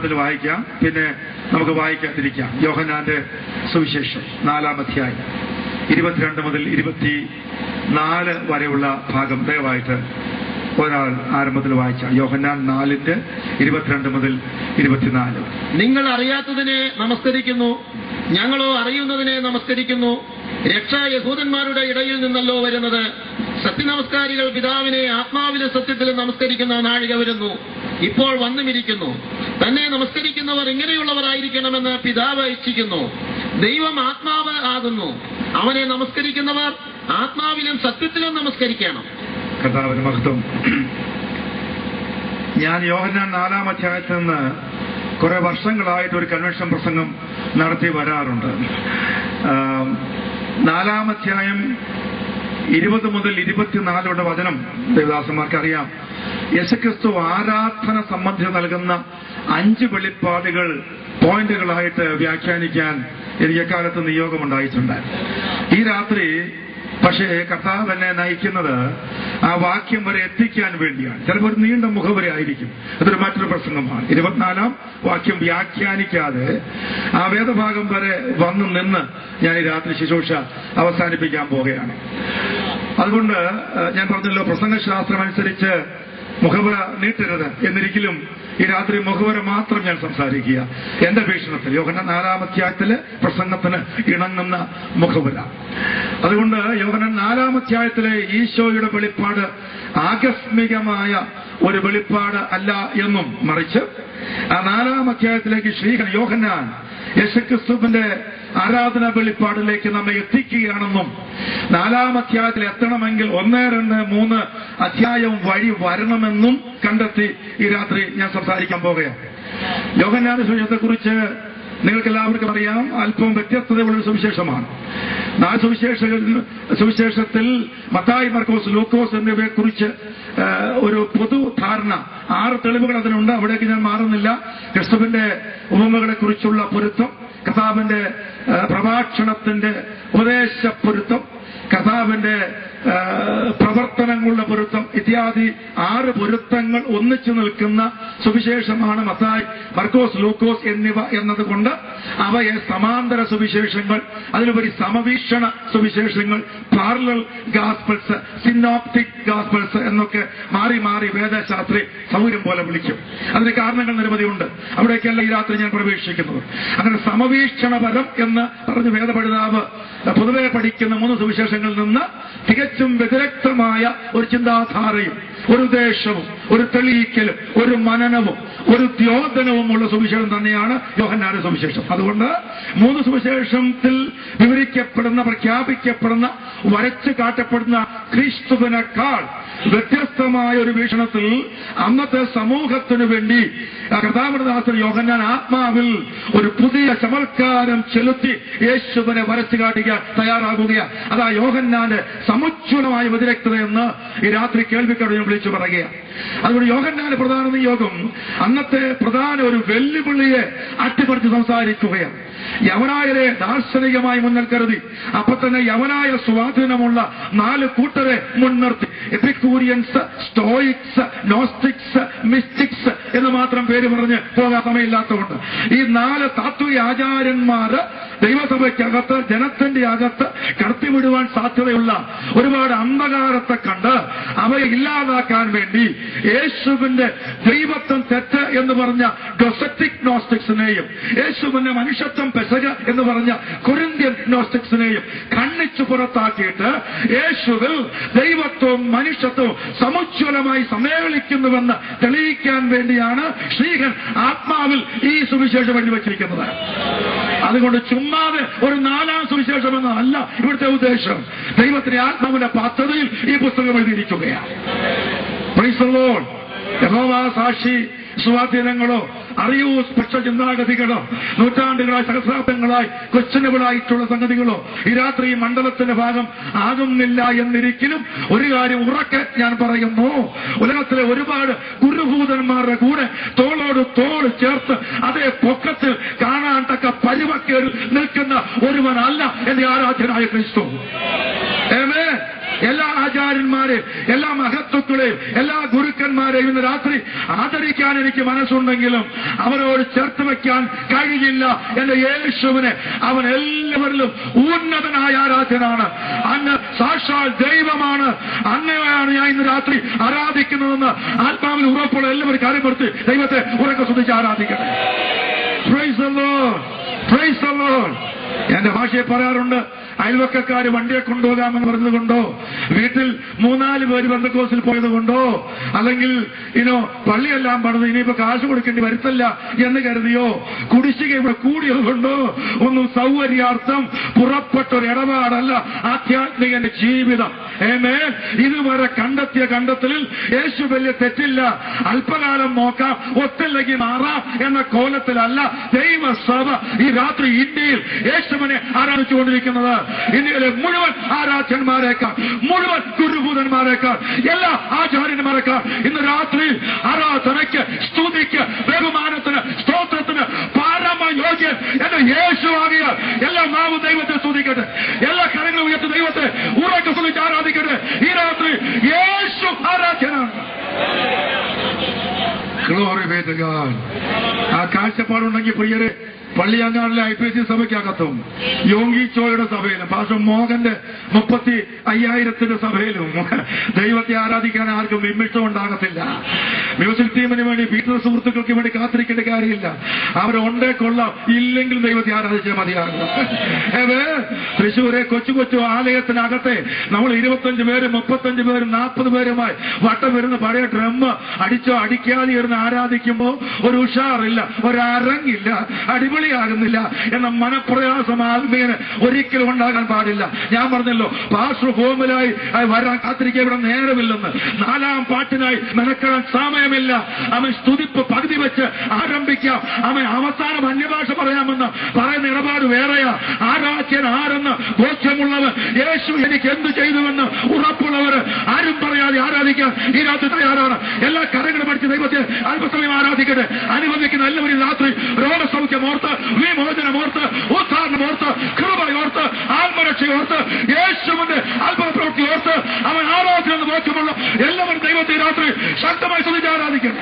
മുതൽ വായിക്കാം പിന്നെ നമുക്ക് വായിക്കാതിരിക്കാം യോഹനാന്റെ സുവിശേഷം നാലാം അധ്യായം ഇരുപത്തിരണ്ട് മുതൽ ഇരുപത്തി നാല് വരെയുള്ള ഭാഗം ദയവായിട്ട് ഒരാൾ ആരംഭത്തിൽ വായിക്കാം യോഹന്നാൻ നാലിന്റെ ഇരുപത്തിരണ്ട് മുതൽ ഇരുപത്തിനാല് നിങ്ങൾ അറിയാത്തതിനെ നമസ്കരിക്കുന്നു ഞങ്ങളോ അറിയുന്നതിനെ നമസ്കരിക്കുന്നു രക്ഷ യഹൂദന്മാരുടെ ഇടയിൽ നിന്നല്ലോ വരുന്നത് സത്യനമസ്കാരികൾ പിതാവിനെ ആത്മാവിലെ സത്യത്തിലും നമസ്കരിക്കുന്ന നാഴിക വരുന്നു ഇപ്പോൾ വന്നുമിരിക്കുന്നു തന്നെ നമസ്കരിക്കുന്നവർ ഇങ്ങനെയുള്ളവരായിരിക്കണമെന്ന് പിതാവ് ഇച്ഛിക്കുന്നു ദൈവം ആത്മാവ് ആകുന്നു അവനെ നമസ്കരിക്കുന്നവർ ആത്മാവിലും സത്യത്തിലും നമസ്കരിക്കണം കർത്താവിന് മഹത്വം ഞാൻ യോഹന്നാൻ നാലാം അധ്യായത്തിൽ നിന്ന് കുറെ വർഷങ്ങളായിട്ട് ഒരു കൺവെൻഷൻ പ്രസംഗം നടത്തി വരാറുണ്ട് ആം, നാലാം അധ്യായം ഇരുപത് മുതൽ ഇരുപത്തിനാലുള്ള വചനം ദേവദാസന്മാർക്ക് അറിയാം യേശുക്രിസ്തു ആരാധന സംബന്ധിച്ച് നൽകുന്ന അഞ്ച് വെളിപ്പാടുകൾ പോയിന്റുകളായിട്ട് വ്യാഖ്യാനിക്കാൻ എനിക്ക് എക്കാലത്ത് നിയോഗമുണ്ടായിട്ടുണ്ട് ഈ രാത്രി പക്ഷേ കർത്താവ് എന്നെ നയിക്കുന്നത് ആ വാക്യം വരെ എത്തിക്കാൻ വേണ്ടിയാണ് ചിലപ്പോൾ ഒരു നീണ്ട മുഖവരെ ആയിരിക്കും അതൊരു മറ്റൊരു പ്രസംഗമാണ് ഇരുപത്തിനാലാം വാക്യം വ്യാഖ്യാനിക്കാതെ ആ വേദഭാഗം വരെ വന്നു നിന്ന് ഞാൻ ഈ രാത്രി ശുശ്രൂഷ അവസാനിപ്പിക്കാൻ പോവുകയാണ് അതുകൊണ്ട് ഏഹ്, ഞാൻ പറഞ്ഞല്ലോ പ്രസംഗശാസ്ത്രം അനുസരിച്ച് മുഖവര നീട്ടരുത് എന്നിരിക്കലും ഈ രാത്രി മുഖവര മാത്രം ഞാൻ സംസാരിക്കുക എന്റെ വീക്ഷണത്തിൽ യോഹന നാലാമധ്യായത്തില് പ്രസംഗത്തിന് ഇണങ്ങുന്ന മുഖവര അതുകൊണ്ട് യോഹന നാലാമധ്യായത്തിലെ ഈശോയുടെ വെളിപ്പാട് ആകസ്മികമായ ഒരു വെളിപ്പാട് അല്ല എന്നും മറിച്ച് ആ നാലാം അധ്യായത്തിലേക്ക് ശ്രീഹൻ യോഹന്നാൻ യേശുക്രിസ്തുവിന്റെ ആരാധന വെളിപ്പാടിലേക്ക് നമ്മെ എത്തിക്കുകയാണെന്നും നാലാം അധ്യായത്തിൽ എത്തണമെങ്കിൽ ഒന്ന് രണ്ട് മൂന്ന് അധ്യായം വഴി വരണമെന്നും കണ്ടെത്തി ഈ രാത്രി ഞാൻ സംസാരിക്കാൻ പോകുകയാണ് യോഹന്നാന സുവിശേഷത്തെക്കുറിച്ച് നിങ്ങൾക്ക് എല്ലാവർക്കും അറിയാം അല്പം വ്യത്യസ്തതയുള്ള ഒരു സുവിശേഷമാണ് നാല് സുവിശേഷ സുവിശേഷത്തിൽ മത്തായി മർക്കോസ് ലൂക്കോസ് എന്നിവയെ കുറിച്ച് ഒരു പൊതു ധാരണ ആറ് തെളിവുകൾ അതിനുണ്ട് അവിടേക്ക് ഞാൻ മാറുന്നില്ല ക്രിസ്തുവിന്റെ ഉപമകളെ കുറിച്ചുള്ള പൊരുത്തം കഥാവിന്റെ പ്രഭാഷണത്തിന്റെ ഉപദേശ പൊരുത്തം കഥാവിന്റെ പ്രവർത്തനങ്ങളുടെ പൊരുത്തം ഇത്യാദി ആറ് പൊരുത്തങ്ങൾ ഒന്നിച്ചു നിൽക്കുന്ന സുവിശേഷമാണ് മത്തായി മർക്കോസ് ലൂക്കോസ് എന്നിവ എന്നതുകൊണ്ട് അവയെ സമാന്തര സുവിശേഷങ്ങൾ അതിലുപരി സമവീക്ഷണ സുവിശേഷങ്ങൾ പാർലൽ ഗാസ്പൾസ് സിനോപ്റ്റിക് ഗാസ്പൾസ് എന്നൊക്കെ മാറി മാറി വേദശാസ്ത്രി സൗകര്യം പോലെ വിളിക്കും അതിന് കാരണങ്ങൾ നിരവധിയുണ്ട് അവിടേക്കല്ല ഈ രാത്രി ഞാൻ പ്രവേശിക്കുന്നത് അങ്ങനെ സമവീക്ഷണപരം എന്ന് പറഞ്ഞ് വേദപഠിതാവ് പൊതുവെ പഠിക്കുന്ന മൂന്ന് സുവിശേഷങ്ങളിൽ നിന്ന് തികച്ചും വ്യതിരക്തമായ ഒരു ചിന്താധാരയും ഒരു ഉദ്ദേശവും ഒരു തെളിയിക്കലും ഒരു മനനവും ഒരു ദ്യോതനവും ഉള്ള സുവിശേഷം തന്നെയാണ് യോഹന്നാന്റെ സുവിശേഷം അതുകൊണ്ട് മൂന്ന് സുവിശേഷത്തിൽ വിവരിക്കപ്പെടുന്ന പ്രഖ്യാപിക്കപ്പെടുന്ന വരച്ചു കാട്ടപ്പെടുന്ന ക്രിസ്തുവിനേക്കാൾ വ്യത്യസ്തമായ ഒരു വീക്ഷണത്തിൽ അന്നത്തെ സമൂഹത്തിനു വേണ്ടി കർത്താമൃദാസൻ യോഹന്നാൻ ആത്മാവിൽ ഒരു പുതിയ ചമൽക്കാരം ചെലുത്തി യേശുവിനെ വരച്ചു കാട്ടിക്കാൻ തയ്യാറാകുകയാണ് അതാ യോഹന്നാന്റെ സമുജ്വലമായ വ്യതിരക്തതയെന്ന് ഈ രാത്രി കേൾവിക്കാട് ഞാൻ വിളിച്ചു പറയുകയാണ് അതുകൊണ്ട് യോഹന്നാന്റെ പ്രധാന നിയോഗം അന്നത്തെ പ്രധാന ഒരു വെല്ലുവിളിയെ അട്ടിപ്പറിച്ച് സംസാരിക്കുകയാണ് യവനായരെ ദാർശനികമായി മുന്നിൽ കരുതി അപ്പൊ തന്നെ യവനായ സ്വാധീനമുള്ള നാല് കൂട്ടരെ മുൻനിർത്തി എപ്പിക്കൂരിയൻസ് സ്റ്റോയിക്സ് നോസ്റ്റിക്സ് മിസ്റ്റിക്സ് എന്ന് മാത്രം പേര് പറഞ്ഞ് പോകാൻ സമയമില്ലാത്തതുകൊണ്ട് ഈ നാല് താത്വിക ആചാര്യന്മാര് ദൈവസഭയ്ക്കകത്ത് ജനത്തിന്റെ അകത്ത് കടത്തിവിടുവാൻ സാധ്യതയുള്ള ഒരുപാട് അന്ധകാരത്തെ കണ്ട് അവയെ ഇല്ലാതാക്കാൻ വേണ്ടി യേശുവിന്റെ ദൈവത്വം തെറ്റ് എന്ന് പറഞ്ഞ ഡൊസറ്റിക് നോസ്റ്റിക്സിനെയും യേശുവിന്റെ മനുഷ്യത്വം പെസക എന്ന് പറഞ്ഞ കൊരിന്ത്യൻ നോസ്റ്റിക്സിനെയും കണ്ണിച്ചു പുറത്താക്കിയിട്ട് യേശുവിൽ ദൈവത്വവും മനുഷ്യത്വവും സമുജ്വലമായി സമ്മേളിക്കുന്നുവെന്ന് തെളിയിക്കാൻ വേണ്ടിയാണ് ശ്രീഹൻ ആത്മാവിൽ ഈ സുവിശേഷം വേണ്ടി വച്ചിരിക്കുന്നത് അതുകൊണ്ട് ചുമ്മാതെ ഒരു നാലാം സുവിശേഷം എന്നതല്ല ഇവിടുത്തെ ഉദ്ദേശം ദൈവത്തിന്റെ ആത്മാവിന്റെ പദ്ധതിയിൽ ഈ പുസ്തകം എഴുതിയിരിക്കുകയാണ് Praise the Lord. യഹോവ സാക്ഷി സ്വാധീനങ്ങളോ അറിയൂ സ്പക്ഷ ചിന്താഗതികളോ നൂറ്റാണ്ടുകളായി സഹസ്രാബ്ദങ്ങളായി ക്വസ്റ്റനബിളായിട്ടുള്ള സംഗതികളോ ഈ രാത്രി ഈ മണ്ഡലത്തിന്റെ ഭാഗം ആകുന്നില്ല എന്നിരിക്കലും ഒരു കാര്യം ഉറക്കെ ഞാൻ പറയുന്നു ഉലകത്തിലെ ഒരുപാട് ഗുരുഭൂതന്മാരുടെ കൂടെ തോളോട് തോൾ ചേർത്ത് അതേ പൊക്കത്തിൽ കാണാൻ തക്ക പരുവക്കേറിൽ നിൽക്കുന്ന ഒരുവനല്ല എന്റെ ആരാധ്യനായ ക്രിസ്തു Amen. എല്ലാ ആചാര്യന്മാരെയും എല്ലാ മഹത്വക്കളെയും എല്ലാ ഗുരുക്കന്മാരെയും ഇന്ന് രാത്രി ആദരിക്കാൻ എനിക്ക് മനസ്സുണ്ടെങ്കിലും അവരോട് ചേർത്ത് വെക്കാൻ കഴിയില്ല എന്റെ യേശുവിനെ അവൻ എല്ലാവരിലും ഉന്നതനായ ആരാധനാണ് അങ്ങ് സാക്ഷാൽ ദൈവമാണ് അങ്ങനെയാണ് ഞാൻ ഇന്ന് രാത്രി ആരാധിക്കുന്നതെന്ന് ആത്മാവിൽ ഉറപ്പുള്ള എല്ലാവരും കാര്യപ്പെടുത്തി ദൈവത്തെ ഉറക്കെ ശ്രദ്ധിച്ച് ആരാധിക്കട്ടെ Praise the Lord. Praise the Lord. എന്റെ ഭാഷയെ പറയാറുണ്ട് അയൽവക്കക്കാര് വണ്ടിയെ കൊണ്ടുപോകാമെന്ന് പറഞ്ഞതുകൊണ്ടോ വീട്ടിൽ മൂന്നാല് പേര് ബന്ധക്കോസിൽ പോയത് കൊണ്ടോ അല്ലെങ്കിൽ ഇനോ പള്ളിയെല്ലാം പണിത് ഇനിയിപ്പോ കാശ് കൊടുക്കേണ്ടി വരുത്തല്ല എന്ന് കരുതിയോ കുടിശ്ശിക ഇവിടെ കൂടിയത് കൊണ്ടോ ഒന്നും സൗകര്യാർത്ഥം പുറപ്പെട്ട ഒരു ഇടപാടല്ല ആധ്യാത്മികന്റെ ജീവിതം ഏമേ ഇതുവരെ കണ്ടെത്തിയ കണ്ടെത്തലിൽ യേശു വലിയ തെറ്റില്ല അല്പകാലം നോക്കാം ഒത്തില്ലെങ്കിൽ മാറാം എന്ന കോലത്തിലല്ല ദൈവസഭ ഈ രാത്രി ഇന്ത്യയിൽ യേശുവിനെ ആരാധിച്ചുകൊണ്ടിരിക്കുന്നത് ഇന്ത്യയിലെ മുഴുവൻ ആരാധ്യന്മാരെക്കാൾ മുഴുവൻ ഗുരുഭൂതന്മാരെക്കാൾ എല്ലാ ആചാര്യന്മാരെക്കാൾ ഇന്ന് രാത്രി ആരാധനയ്ക്ക് സ്തുതിക്ക് ബഹുമാനത്തിന് സ്തോത്രത്തിന് പാരമയോഗ്യൻ എന്റെ യേശുവാകിയ എല്ലാ നാവും ദൈവത്തെ സ്തുതിക്കട്ടെ എല്ലാ കരങ്ങളും ഉയർത്തി ദൈവത്തെ ഉറക്കെ സ്തുതിച്ച് ആരാധിക്കട്ടെ ഈ രാത്രി യേശു ആരാധ്യനാണ് Glory be to God. ആ കാഴ്ചപ്പാടുണ്ടെങ്കിൽ പ്രിയരെ പള്ളിയങ്ങാടിലെ ഐ പി സി സഭയ്ക്കകത്തും യോഗി ചോയുടെ സഭയിലും പാസ്റ്റർ മോഹന്റെ മുപ്പത്തി അയ്യായിരത്തിന്റെ സഭയിലും ദൈവത്തെ ആരാധിക്കാൻ ആർക്കും വിമിഷ്ടം ഉണ്ടാകത്തില്ല മ്യൂസിക് ടീമിന് വേണ്ടി വീട്ടിലെ സുഹൃത്തുക്കൾക്ക് വേണ്ടി കാത്തിരിക്കേണ്ട കാര്യമില്ല അവരുണ്ടേ കൊള്ളാം ഇല്ലെങ്കിൽ ദൈവത്തെ ആരാധിച്ചാൽ മതിയാകും ഏത് തൃശ്ശൂരെ കൊച്ചു കൊച്ചു ആലയത്തിനകത്തെ നമ്മൾ ഇരുപത്തഞ്ച് പേരും മുപ്പത്തഞ്ച് പേരും നാൽപ്പത് പേരുമായി വട്ടം വരുന്ന പഴയ ഡ്രം അടിച്ചോ അടിക്കാതെ ഇരുന്ന് ആരാധിക്കുമ്പോ ഒരു ഉഷാറില്ല ഒരു അരങ്ങില്ല അടിപൊളിയാകുന്നില്ല എന്ന മനപ്രയാസം ആത്മീയന് ഒരിക്കലും ഉണ്ടാകാൻ പാടില്ല ഞാൻ പറഞ്ഞല്ലോ പാസ്റ്റർ ഫോമിലായി വരാൻ കാത്തിരിക്കാൻ ഇവിടെ നേരമില്ലെന്ന് നാലാം പാട്ടിനായി മെനക്കെടാൻ സമയമില്ല അവൻ സ്തുതിപ്പ് പകുതി വെച്ച് ആരംഭിക്കാം അവൻ അവസാനം അന്യഭാഷ പറയാമെന്ന് പറയുന്ന ഇടപാട് വേറെയാ ആരാധ്യൻ ആരെന്ന് ബോധ്യമുള്ളവർ യേശു എനിക്ക് എന്ത് ചെയ്തുവെന്ന് ഉറപ്പുള്ളവർ ആരും പറയാതെ ആരാധിക്കാൻ ഈ രാത്രി തയ്യാറാണ് എല്ലാ കരങ്ങളും പഠിച്ച് ദൈവത്തെ അല്പസമയം ആരാധിക്കട്ടെ അനുവദിക്കുന്ന എല്ലാവരും രാത്രി രോഗസൗഖ്യം ഓർത്ത് വിമോചനം ഓർത്ത് ഉദ്ധാരണം ഓർത്ത് കൃപയോർത്ത് ആത്മരക്ഷയോർത്ത് യേശുവിന്റെ അത്ഭുത പ്രവൃത്തി ഓർത്ത് അവൻ ആരാധന എന്ന് ബോധ്യമുള്ള എല്ലാവരും ദൈവത്തെ ഈ രാത്രി ശക്തമായി ശ്രദ്ധിച്ച് ആരാധിക്കണം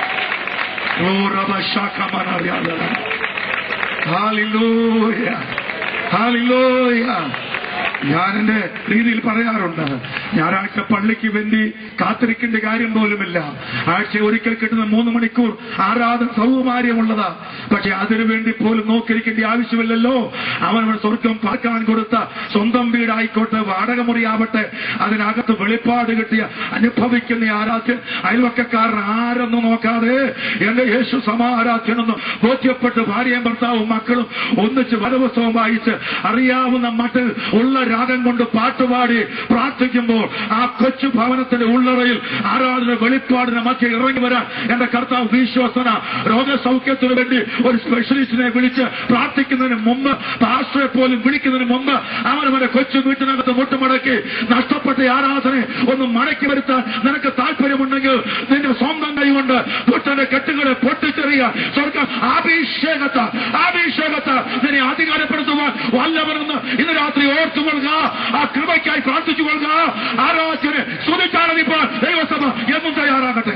Hallelujah. Hallelujah. ഞാൻ എന്റെ രീതിയിൽ പറയാറുണ്ട് ഞായറാഴ്ച പള്ളിക്ക് വേണ്ടി കാത്തിരിക്കേണ്ട കാര്യം പോലുമില്ല ആഴ്ച ഒരിക്കൽ കിട്ടുന്ന മൂന്ന് മണിക്കൂർ ആരാധന സൗകുമാര്യമുള്ളതാ പക്ഷെ അതിനു വേണ്ടി പോലും നോക്കിയിരിക്കേണ്ട ആവശ്യമില്ലല്ലോ അവനവൻ സ്വർഗം പാർക്കാൻ കൊടുത്ത സ്വന്തം വീടായിക്കോട്ടെ വാടക മുറിയാവട്ടെ അതിനകത്ത് വെളിപ്പാട് കിട്ടിയ അനുഭവിക്കുന്ന ആരാധ്യൻ അയൽവക്കക്കാരൻ ആരെന്ന് നോക്കാതെ എന്റെ യേശു സമാരാധ്യനെന്ന് ബോധ്യപ്പെട്ട് ഭാര്യയും ഭർത്താവും മക്കളും ഒന്നിച്ച് വരവസ്തവം വായിച്ച് അറിയാവുന്ന മട്ടിൽ ഉള്ള രാഗം കൊണ്ട് പാട്ടുപാടി പ്രാർത്ഥിക്കുമ്പോൾ ആ കൊച്ചു ഭവനത്തിന്റെ ഉള്ളറയിൽ ആരാധന വെളിപ്പാടിന് മധ്യ ഇറങ്ങി വരാൻ എന്റെ കർത്താവ് വിശ്വസന രോഗസൗഖ്യത്തിന് വേണ്ടി ഒരു സ്പെഷ്യലിസ്റ്റിനെ വിളിച്ച് പ്രാർത്ഥിക്കുന്നതിന് മുമ്പ് പാസ്റ്ററെ പോലും വിളിക്കുന്നതിന് മുമ്പ് അവനവന്റെ കൊച്ചു വീട്ടിനകത്ത് മുട്ടുമടക്കി നഷ്ടപ്പെട്ട ആരാധന ഒന്ന് മടക്കി വരുത്താൻ നിനക്ക് താല്പര്യമുണ്ടെങ്കിൽ നിന്റെ സ്വന്തം കൈകൊണ്ട് പുട്ടന്റെ കെട്ടുകളെ പൊട്ടിച്ചെറിയ സ്വർഗം അഭിഷേകത്ത അഭിഷേകത്ത നിന്നെ അധികാരപ്പെടുത്തുവാൻ വല്ലവരെന്ന് ഇന്ന് രാത്രി ഓർത്തുകൊള്ളുക ആ കൃപയ്ക്കായി പ്രാർത്ഥിച്ചു കൊള്ളുക ആരാധന സ്തുതിച്ചാണെന്നിപ്പോൾ ദൈവസഭ എന്നും തയ്യാറാകട്ടെ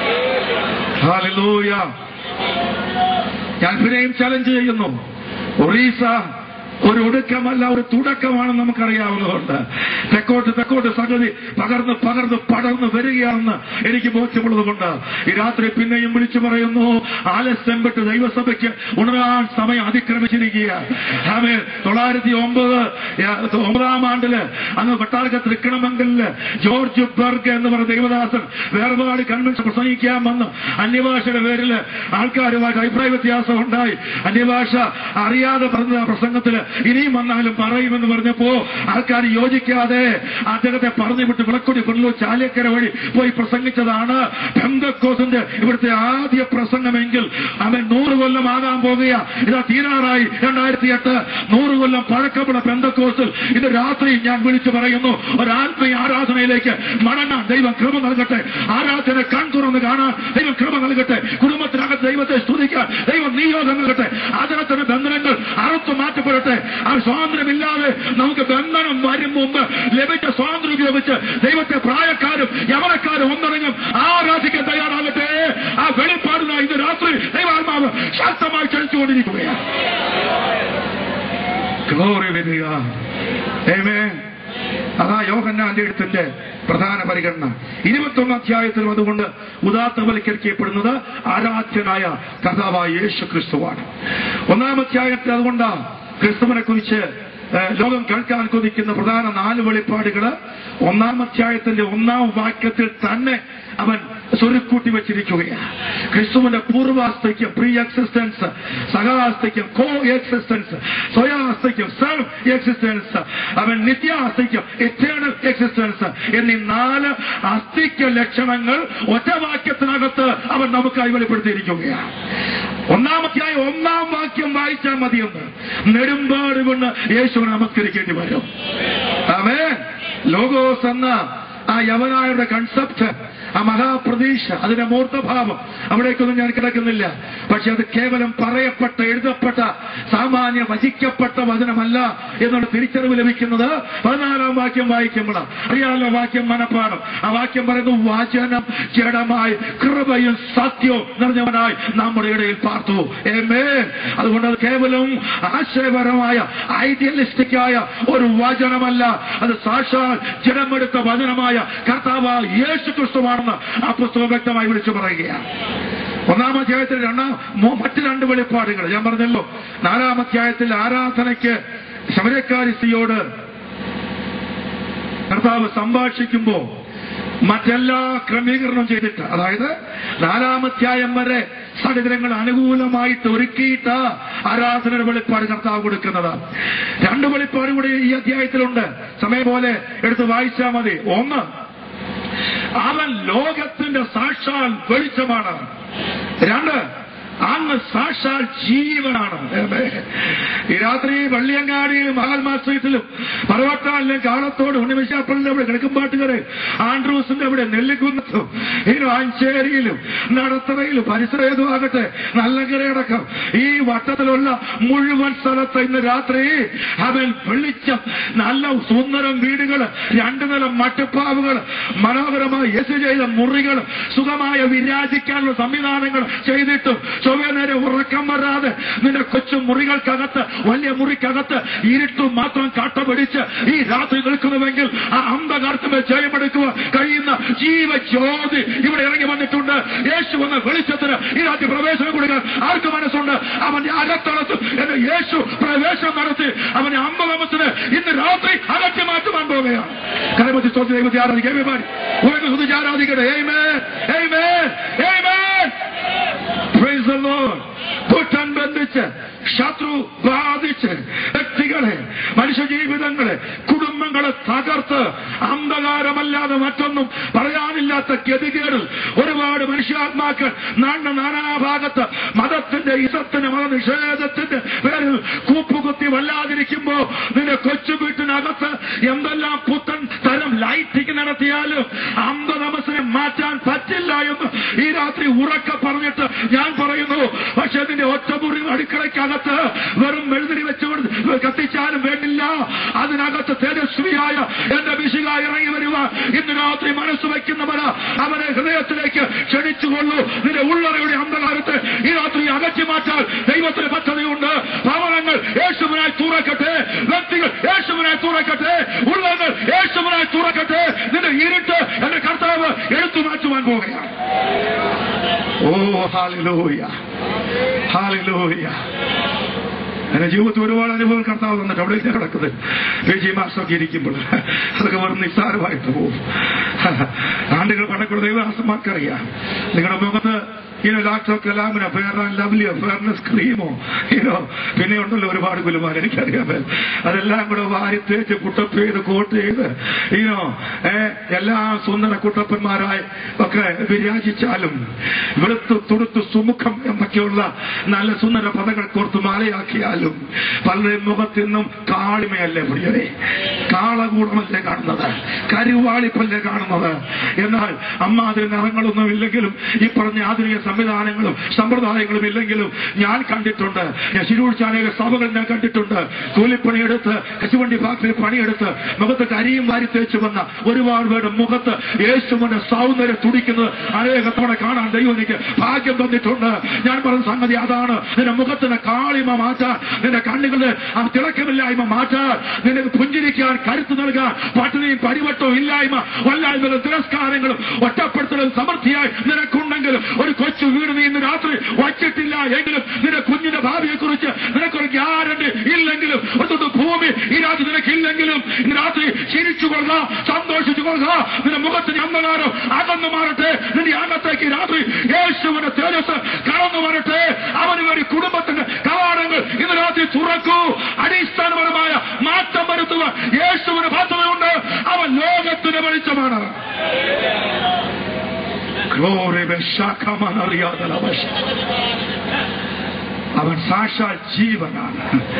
Hallelujah. ഞാൻ പിന്നെയും ചലഞ്ച് ചെയ്യുന്നു ഒറീസ ഒരു ഒടുക്കമല്ല ഒരു തുടക്കമാണെന്ന് നമുക്കറിയാവുന്നതുകൊണ്ട് തെക്കോട്ട് തെക്കോട്ട് സംഗതി പകർന്ന് പകർന്ന് പടർന്ന് വരികയാണെന്ന് എനിക്ക് ബോധ്യമുള്ളത് കൊണ്ട് ഈ രാത്രി പിന്നെയും വിളിച്ചു പറയുന്നു ആലസ്യം വിട്ട് ദൈവസഭയ്ക്ക് ഉണരാൻ സമയം അതിക്രമിച്ചിരിക്കുക ആമേ തൊള്ളായിരത്തി ഒമ്പത് ഒമ്പതാം ആണ്ടില് അന്ന് കൊട്ടാരക്ക തൃക്കണമെങ്കലില് ജോർജ് ബർഗ് എന്ന് പറഞ്ഞ ദൈവദാസൻ വേർപാട് കൺവെൻഷൻ പ്രസംഗിക്കാൻ വന്നു അന്യഭാഷയുടെ പേരില് ആൾക്കാരുമായിട്ട് അഭിപ്രായ വ്യത്യാസം ഉണ്ടായി അന്യഭാഷ അറിയാതെ പറഞ്ഞ പ്രസംഗത്തില് ഇനിയും വന്നാലും പറയുമെന്ന് പറഞ്ഞപ്പോ ആൾക്കാർ യോജിക്കാതെ അദ്ദേഹത്തെ പറഞ്ഞു വിട്ട് വിളക്കൊടി കൊണ്ടു ചാലക്കര വഴി പോയി പ്രസംഗിച്ചതാണ് പെന്തക്കോസിന്റെ ഇവിടുത്തെ ആദ്യ പ്രസംഗമെങ്കിൽ അവൻ നൂറ് കൊല്ലം ആകാൻ പോകുക ഇതാ തീരാറായി രണ്ടായിരത്തി എട്ട് നൂറ് കൊല്ലം പഴക്കമുള്ള പെന്തക്കോസിൽ ഇത് രാത്രി ഞാൻ വിളിച്ചു പറയുന്നു ഒരാത്മീയ ആരാധനയിലേക്ക് മടങ്ങാൻ ദൈവം കൃപ നൽകട്ടെ ആരാധന കൺ തുറന്ന് കാണാൻ ദൈവം കൃപ നൽകട്ടെ കുടുംബത്തിനകത്ത് ദൈവത്തെ സ്തുതിക്കാൻ ദൈവം നിയോഗം നൽകട്ടെ ആദരത്തിന്റെ ബന്ധനങ്ങൾ അറുത്തു മാറ്റപ്പെടട്ടെ ഇല്ലാതെ ആ സ്വാതന്ത്ര്യമില്ലാതെ നമുക്ക് ബന്ധനം വരും മുമ്പ് ലഭിച്ച സ്വാതന്ത്ര്യം ഉപയോഗിച്ച് ദൈവത്തെ പ്രായക്കാരും യവനക്കാരും ഒന്നടങ്കം ആരാധിക്കാൻ തയ്യാറാകട്ടെ ആ വെളിപ്പാടുന്ന ഇന്ന് രാത്രി ദൈവാത്മാവ് ശക്തമായി ക്ഷണിച്ചുകൊണ്ടിരിക്കുകയാണ് Glory be to God. Amen. അതാ യോഹന്നാന്റെ എഴുത്തിന്റെ പ്രധാന പരിഗണന ഇരുപത്തൊന്നാം അധ്യായത്തിലും അതുകൊണ്ട് ഉദാത്തവൽക്കരിക്കപ്പെടുന്നത് ആരാധ്യനായ കഥാവായ യേശു ക്രിസ്തുവാണ് ഒന്നാം അധ്യായത്തിൽ അതുകൊണ്ട് ക്രിസ്തുവിനെ കുറിച്ച് ഏഹ്, ലോകം കേൾക്കാൻ കൊതിക്കുന്ന പ്രധാന നാല് വെളിപ്പാടുകള് ഒന്നാം അധ്യായത്തിന്റെ ഒന്നാം വാക്യത്തിൽ തന്നെ അവൻ സ്വരുക്കൂട്ടി വെച്ചിരിക്കുകയാണ് ക്രിസ്തുവിന്റെ പൂർവാസ്തയ്ക്കും പ്രീ എക്സിസ്റ്റൻസ് സഹാസ്തയ്ക്കും കോ എക്സിസ്റ്റൻസ് സ്വയാസ്തയ്ക്കും സെൽഫ് എക്സിസ്റ്റൻസ് അവൻ നിത്യാസ്തിക്കും എറ്റേണൽ എക്സിസ്റ്റൻസ് എന്നീ നാല് അസ്തിക്യ ലക്ഷണങ്ങൾ ഒറ്റ വാക്യത്തിനകത്ത് അവൻ നമുക്കായി വെളിപ്പെടുത്തിയിരിക്കുകയാണ് ഒന്നാമത്തെയായി ഒന്നാം വാക്യം വായിച്ചാൽ മതിയെന്ന് നെടുമ്പാട് കൊണ്ട് യേശുവിനെ നമസ്കരിക്കേണ്ടി വരും ആമേ ലോഗോസ് എന്ന ആ യവനായുടെ കൺസെപ്റ്റ് ആ മഹാപ്രതീക്ഷ അതിന്റെ മൂർത്തഭാവം അവിടേക്കൊന്നും ഞാൻ കിടക്കുന്നില്ല പക്ഷെ അത് കേവലം പറയപ്പെട്ട എഴുതപ്പെട്ട സാമാന്യ വചിക്കപ്പെട്ട വചനമല്ല എന്നുള്ള തിരിച്ചറിവ് ലഭിക്കുന്നത് പതിനാലാം വാക്യം വായിക്കുമ്പോഴാണ് അറിയാലോ വാക്യം മനപ്പാടം ആ വാക്യം പറയുന്നു വാചനം ജഡമായി കൃപയും സത്യവും നിറഞ്ഞവനായി നമ്മുടെ ഇടയിൽ പാർത്തു ഏമേ അതുകൊണ്ട് അത് കേവലം ആശയപരമായ ഐഡിയലിസ്റ്റിക്കായ ഒരു വചനമല്ല അത് സാക്ഷാൽ ജഡമെടുത്ത വചനമായ കർത്താവ് യേശു ക്രിസ്തുവാണെന്ന് ആ പുസ്തകം വ്യക്തമായി വിളിച്ചു പറയുകയാണ് ഒന്നാം അധ്യായത്തിൽ രണ്ടാം മൂ- മറ്റ് രണ്ട് വെളിപ്പാടുകൾ ഞാൻ പറഞ്ഞല്ലോ നാലാം അധ്യായത്തിൽ ആരാധനയ്ക്ക് ശമരക്കാരി സ്ത്രീയോട് കർത്താവ് സംഭാഷിക്കുമ്പോ മറ്റെല്ലാ ക്രമീകരണം ചെയ്തിട്ട് അതായത് നാലാമധ്യായം വരെ സാഹചര്യങ്ങൾ അനുകൂലമായിട്ട് ഒരുക്കിയിട്ട് ആരാധനയുടെ വെളിപ്പാട് കർത്താവ് കൊടുക്കുന്നത് രണ്ട് വെളിപ്പാട് കൂടി ഈ അധ്യായത്തിലുണ്ട് സമയം പോലെ എടുത്ത് വായിച്ചാൽ മതി ഒന്ന് അവൻ ലോകത്തിന്റെ സാക്ഷാൽ വെളിച്ചമാണ് രണ്ട് അങ്ങ് സാക്ഷാൽ ജീവനാണ് ഈ രാത്രി വള്ളിയങ്ങാടിയിലും മഹാത്മാ സ്ട്രീറ്റിലും പർവട്ടാലിലും കാളത്തോട് ഉണ്ണിമിശാപ്പള്ളിന്റെ അവിടെ കിഴക്കുംപാട്ടുകരെ ആൻഡ്രൂസിന്റെ അവിടെ നെല്ലിക്കുന്നത്തും ഇനി ആഞ്ചേരിയിലും നടത്തറയിലും പരിസരം ആകട്ടെ നല്ലങ്കരയടക്കം ഈ വട്ടത്തിലുള്ള മുഴുവൻ സ്ഥലത്ത് ഇന്ന് രാത്രി അവൻ വെളിച്ചം നല്ല സുന്ദരം വീടുകൾ രണ്ടു നില മട്ടുപ്പാവുകൾ മനോഹരമായി യെസ് ചെയ്ത മുറികൾ സുഖമായ വിരാജിക്കാനുള്ള സംവിധാനങ്ങൾ ചെയ്തിട്ടും ചൊവ്വ നേരെ ഉറക്കം വരാതെ നിന്റെ കൊച്ചു മുറികൾക്കകത്ത് വലിയ മുറിക്കകത്ത് ഇരുട്ടും മാത്രം കാട്ടപിടിച്ച് ഈ രാത്രി നിൽക്കുന്നുവെങ്കിൽ ആ അന്ധകാരത്തിന് ജയമെടുക്കുക കഴിയുന്ന ജീവജ്യോതി ഇവിടെ ഇറങ്ങി വന്നിട്ടുണ്ട് യേശു എന്ന വെളിച്ചത്തിന് ഈ രാത്രി പ്രവേശനം കൊടുക്കാൻ ആർക്ക് മനസ്സുണ്ട് അവന്റെ അകത്തളത്ത് എന്ന് യേശു പ്രവേശനം നടത്തി അവന്റെ അമ്പകമത്തിന് ഇന്ന് രാത്രി അകറ്റി മാറ്റുവാൻ പോവുകയാണ് കരമത്തി സ്തോത്ര ദൈവത്തെ ആരാധിക്കാൻ ആരാധിക്കട്ടെ Amen. Amen. Amen. Praise the Lord. കൂട്ടൻ ബന്ധിച്ച് ശത്രു ബാധിച്ച് വ്യക്തികളെ മനുഷ്യജീവിതങ്ങളെ കുടുംബങ്ങളെ തകർത്ത് അന്ധകാരമല്ലാതെ മറ്റൊന്നും പറയാനില്ലാത്ത ഗതികേടിൽ ഒരുപാട് മനുഷ്യാത്മാക്കൾ നാണ്ട നാനാഭാഗത്ത് മതത്തിന്റെ ഇസത്തിന് മതനിഷേധത്തിന്റെ പേരിൽ കൂപ്പുകുത്തി വല്ലാതിരിക്കുമ്പോ നിന്റെ കൊച്ചു വീട്ടിനകത്ത് എന്തെല്ലാം പുത്തൻ തരം ലൈറ്റിംഗ് നടത്തിയാലും അന്ധതമസിനെ മാറ്റാൻ പറ്റില്ല എന്ന് ഈ രാത്രി ഉറക്ക പറഞ്ഞിട്ട് ഞാൻ പറയുന്നു പക്ഷെ നിന്റെ ഒറ്റമുറി അടുക്കളയ്ക്കകത്ത് വെറും മെഴുതിരി വെച്ചുകൊണ്ട് കത്തിച്ചാലും വേണ്ടില്ല അതിനകത്ത് തേജസ്വിയായ എന്റെ വിശുക ഇറങ്ങി വരുക ഇന്ന് രാത്രി മനസ്സ് വയ്ക്കുന്നവര് അവനെ ഹൃദയത്തിലേക്ക് ക്ഷണിച്ചുകൊള്ളൂ നിന്റെ ഉള്ളറയുടെ അന്ധകാരത്തെ ഈ രാത്രി അകറ്റി മാറ്റാൻ ദൈവത്തിന് പദ്ധതിയുണ്ട് ഭവനങ്ങൾ യേശുവിനായി തുറക്കട്ടെ വ്യക്തികൾ യേശുവിനായി തുറക്കട്ടെ ഉള്ളങ്ങൾ യേശുവിനായി തുറക്കട്ടെ നിന്റെ ഇരുട്ട് എന്റെ കർത്താവ് എടുത്തു മാറ്റുവാൻ പോവുകയാണ് ഓ ഹാലൂയ ഹാലൂയ എന്റെ ജീവിതത്തിൽ ഒരുപാട് അനുഭവം കർത്താവ് തന്നിട്ട് അവിടെ ഇല്ല കിടക്കുന്നത് വിജയ് മാസ്റ്ററൊക്കെ ഇരിക്കുമ്പോൾ അതൊക്കെ വെറും നിസ്സാരമായിട്ട് പോകും ആണ്ടുകൾ പണ്ടക്കുള്ള ദൈവദാസന്മാർക്കറിയാം നിങ്ങളുടെ മുഖത്ത് ഇനോ ലാക്ടോ കലാമിനോ ഫെയർ ആൻഡ് ലവ്ലിയോ ഫെയർനെസ് ക്രീമോ ഇനോ പിന്നെ ഉണ്ടല്ലോ ഒരുപാട് ഗുലുമാർ എനിക്കറിയാം അതെല്ലാം കൂടെ വാരി തേച്ച് കുട്ടപ്പ് ചെയ്ത് കോട്ട് ചെയ്ത് ഇനോ ഏ എല്ലാ സുന്ദര കുട്ടപ്പന്മാരായി ഒക്കെ വിരാജിച്ചാലും വെളുത്തു തുടുത്തു സുമുഖം എന്നൊക്കെയുള്ള നല്ല സുന്ദര പദങ്ങൾ കോർത്ത് മാലയാക്കിയാലും പലരുടെയും മുഖത്ത് നിന്നും കാളിമയല്ലേ പ്രിയരെ കാളകൂടമല്ലേ കാണുന്നത് കരുവാളിപ്പല്ലേ കാണുന്നത് എന്നാൽ അമ്മാതിരി നിറങ്ങളൊന്നും ഇല്ലെങ്കിലും ഈ പറഞ്ഞ ആധുനിക സംവിധാനങ്ങളും സമ്പ്രദായങ്ങളും ഇല്ലെങ്കിലും ഞാൻ കണ്ടിട്ടുണ്ട് ഞാൻ ശിരൂഴ്ചാനയിലെ സഭകൾ ഞാൻ കണ്ടിട്ടുണ്ട് കൂലിപ്പണിയെടുത്ത് കശുവണ്ടി ഫാക്ടറി പണിയെടുത്ത് മുഖത്ത് കരിയും വാരി തേച്ച് വന്ന ഒരുപാട് പേരുടെ മുഖത്ത് യേശുവിന്റെ സൗന്ദര്യം തുടിക്കുന്നത് അനേക തവണ കാണാൻ ദൈവം എനിക്ക് ഭാഗ്യം തന്നിട്ടുണ്ട് ഞാൻ പറഞ്ഞ സംഗതി അതാണ് നിന്റെ മുഖത്തിന് കാളിമ മാറ്റാൻ നിന്റെ കണ്ണുകളുടെ ആ തിളക്കമില്ലായ്മ മാറ്റാൻ നിനക്ക് പുഞ്ചിരിക്കാൻ കരുത്ത് നൽകാൻ പട്ടിണിയും പരിവട്ടവും ഇല്ലായ്മ വല്ലായ്മകളും തിരസ്കാരങ്ങളും ഒറ്റപ്പെടുത്തലും സമൃദ്ധിയായി നിനക്കുണ്ടെങ്കിലും ഒരു കൊച്ചു വീട് നീ ഇന്ന് രാത്രി വച്ചിട്ടില്ല എങ്കിലും നിന്റെ കുഞ്ഞിന്റെ ഭാവിയെ കുറിച്ച് നിനക്കൊരു ഗ്യാരണ്ടി ഇല്ലെങ്കിലും ഒരു ഭൂമി ഈ രാത്രി നിനക്കില്ലെങ്കിലും ഇന്ന് രാത്രി ചിരിച്ചു കൊള്ളുക സന്തോഷിച്ചു കൊള്ളുക നിന്റെ മുഖത്തിന് അന്ധകാരം അകന്നു മാറട്ടെ നിന്റെ അകത്തേക്ക് ഈ രാത്രി യേശുവിന്റെ തേജസ് കടന്നു വരട്ടെ അവന് വേണ്ടി കുടുംബത്തിന്റെ കവാടങ്ങൾ ഇന്ന് രാത്രി തുറക്കൂ അടിസ്ഥാനപരമായ മാറ്റം വരുത്തുക യേശുവിന് പദ്ധതിയുണ്ട് അവൻ ലോകത്തിന് വെളിച്ചമാണ് Glory be ശാഖമാൻ അറിയാതെ അവൻ സാക്ഷാൽ ജീവനാണ്